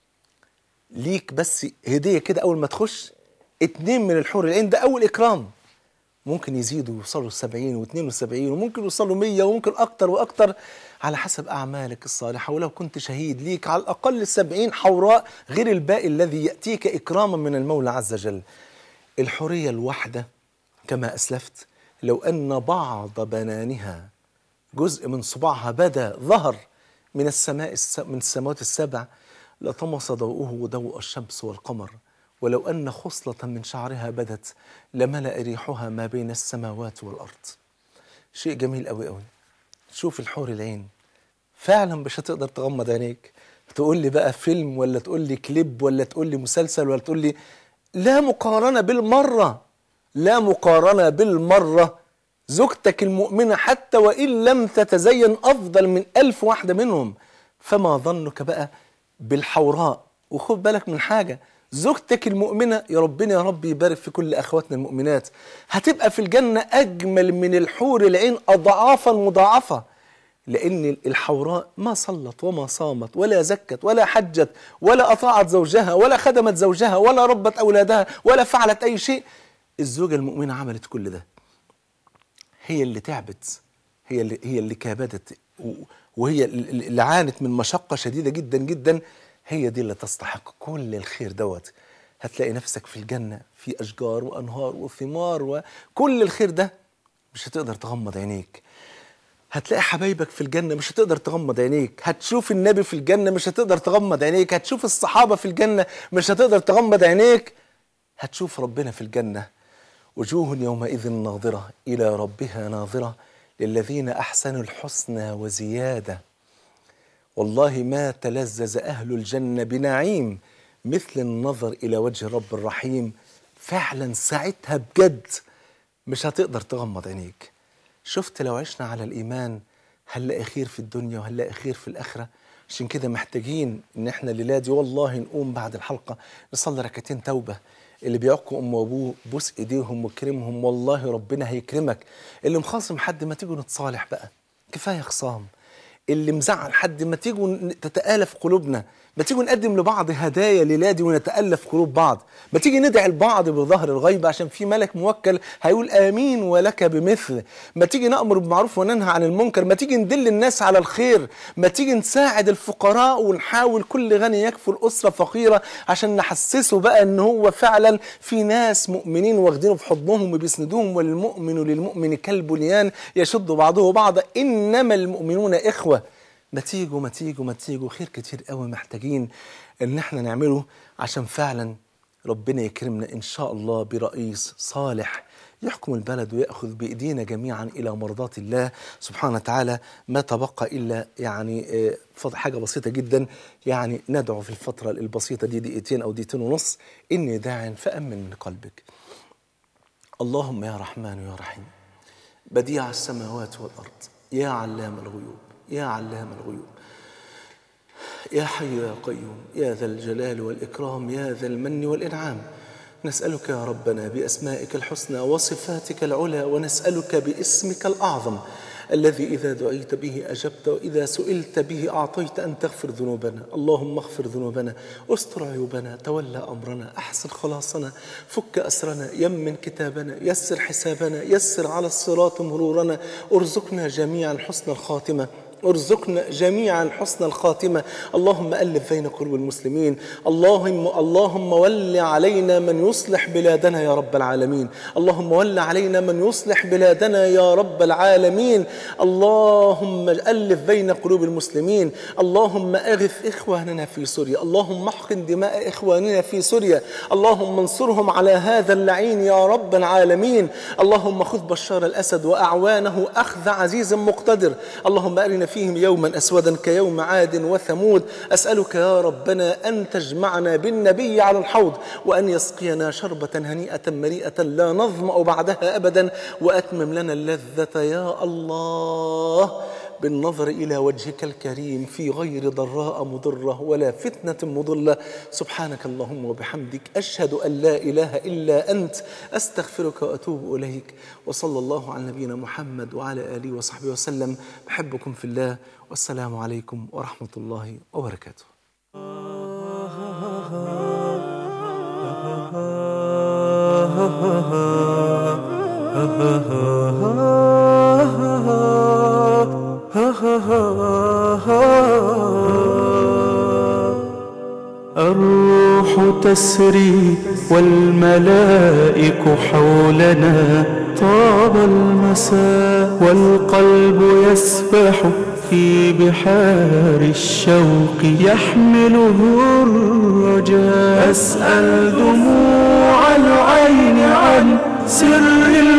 ليك بس هدية كده أول ما تخش اتنين من الحور العين ده أول إكرام ممكن يزيدوا يوصلوا 70 و72 وممكن يوصلوا 100 وممكن أكتر وأكتر على حسب أعمالك الصالحة ولو كنت شهيد ليك على الأقل 70 حوراء غير الباقي الذي يأتيك إكراما من المولى عز وجل الحورية الواحدة كما أسلفت لو أن بعض بنانها جزء من صباعها بدا ظهر من السماء الس... من السماوات السبع لطمس ضوءه ضوء الشمس والقمر ولو أن خصلة من شعرها بدت لملأ ريحها ما بين السماوات والأرض شيء جميل قوي قوي شوف الحور العين فعلا مش هتقدر تغمض عينيك تقول لي بقى فيلم ولا تقول لي كليب ولا تقول لي مسلسل ولا تقول لي لا مقارنة بالمرة لا مقارنة بالمرة زوجتك المؤمنة حتى وإن لم تتزين أفضل من ألف واحدة منهم فما ظنك بقى بالحوراء وخد بالك من حاجة زوجتك المؤمنة يا ربنا يا رب يبارك في كل أخواتنا المؤمنات هتبقى في الجنة أجمل من الحور العين أضعافا مضاعفة لأن الحوراء ما صلت وما صامت ولا زكت ولا حجت ولا أطاعت زوجها ولا خدمت زوجها ولا ربت أولادها ولا فعلت أي شيء الزوجة المؤمنة عملت كل ده هي اللي تعبت هي اللي هي اللي كابدت وهي اللي عانت من مشقة شديدة جدا جدا هي دي اللي تستحق كل الخير دوت هتلاقي نفسك في الجنة في أشجار وأنهار وثمار وكل الخير ده مش هتقدر تغمض عينيك هتلاقي حبايبك في الجنة مش هتقدر تغمض عينيك هتشوف النبي في الجنة مش هتقدر تغمض عينيك هتشوف الصحابة في الجنة مش هتقدر تغمض عينيك هتشوف ربنا في الجنة وجوه يومئذ ناظرة إلى ربها ناظرة للذين أحسنوا الحسنى وزيادة والله ما تلذذ أهل الجنة بنعيم مثل النظر إلى وجه رب الرحيم فعلا ساعتها بجد مش هتقدر تغمض عينيك شفت لو عشنا على الإيمان هنلاقي خير في الدنيا وهنلاقي خير في الآخرة عشان كده محتاجين إن إحنا الليلة دي والله نقوم بعد الحلقة نصلي ركعتين توبة اللي بيعقوا أم وأبوه بوس إيديهم وكرمهم والله ربنا هيكرمك اللي مخاصم حد ما تيجوا نتصالح بقى كفاية خصام اللي مزعل حد ما تيجوا تتآلف قلوبنا ما تيجوا نقدم لبعض هدايا ليلادي ونتألف قلوب بعض ما تيجي ندعي البعض بظهر الغيب عشان في ملك موكل هيقول آمين ولك بمثل ما تيجي نأمر بالمعروف وننهى عن المنكر ما تيجي ندل الناس على الخير ما تيجي نساعد الفقراء ونحاول كل غني يكفل أسرة فقيرة عشان نحسسه بقى ان هو فعلا في ناس مؤمنين واخدينه في حضنهم وبيسندوهم والمؤمن للمؤمن كالبنيان يشد بعضه بعضا إنما المؤمنون إخوة ما تيجوا ما تيجوا ما تيجوا خير كتير قوي محتاجين ان احنا نعمله عشان فعلا ربنا يكرمنا ان شاء الله برئيس صالح يحكم البلد ويأخذ بإيدينا جميعا إلى مرضات الله سبحانه وتعالى ما تبقى إلا يعني حاجة بسيطة جدا يعني ندعو في الفترة البسيطة دي دقيقتين أو دقيقتين ونص إني داع فأمن من قلبك اللهم يا رحمن يا رحيم بديع السماوات والأرض يا علام الغيوب يا علام الغيوب يا حي يا قيوم يا ذا الجلال والإكرام يا ذا المن والإنعام نسألك يا ربنا بأسمائك الحسنى وصفاتك العلى ونسألك باسمك الأعظم الذي إذا دعيت به أجبت وإذا سئلت به أعطيت أن تغفر ذنوبنا اللهم اغفر ذنوبنا استر عيوبنا تولى أمرنا أحسن خلاصنا فك أسرنا يمن كتابنا يسر حسابنا يسر على الصراط مرورنا ارزقنا جميعا حسن الخاتمة ارزقنا جميعا حسن الخاتمة اللهم ألف بين قلوب المسلمين اللهم اللهم ول علينا من يصلح بلادنا يا رب العالمين اللهم ول علينا من يصلح بلادنا يا رب العالمين اللهم ألف بين قلوب المسلمين اللهم أغث إخواننا في سوريا اللهم احقن دماء إخواننا في سوريا اللهم انصرهم على هذا اللعين يا رب العالمين اللهم خذ بشار الأسد وأعوانه أخذ عزيز مقتدر اللهم أرنا فيهم يوما أسودا كيوم عاد وثمود أسألك يا ربنا أن تجمعنا بالنبي على الحوض وأن يسقينا شربة هنيئة مريئة لا نظمأ بعدها أبدا وأتمم لنا اللذة يا الله بالنظر إلى وجهك الكريم في غير ضراء مضرة ولا فتنة مضلة سبحانك اللهم وبحمدك أشهد أن لا إله إلا أنت أستغفرك وأتوب إليك وصلى الله على نبينا محمد وعلى آله وصحبه وسلم بحبكم في الله والسلام عليكم ورحمة الله وبركاته الروح تسري والملائك حولنا طاب المساء والقلب يسبح في بحار الشوق يحمله الرجاء أسأل دموع العين عن سر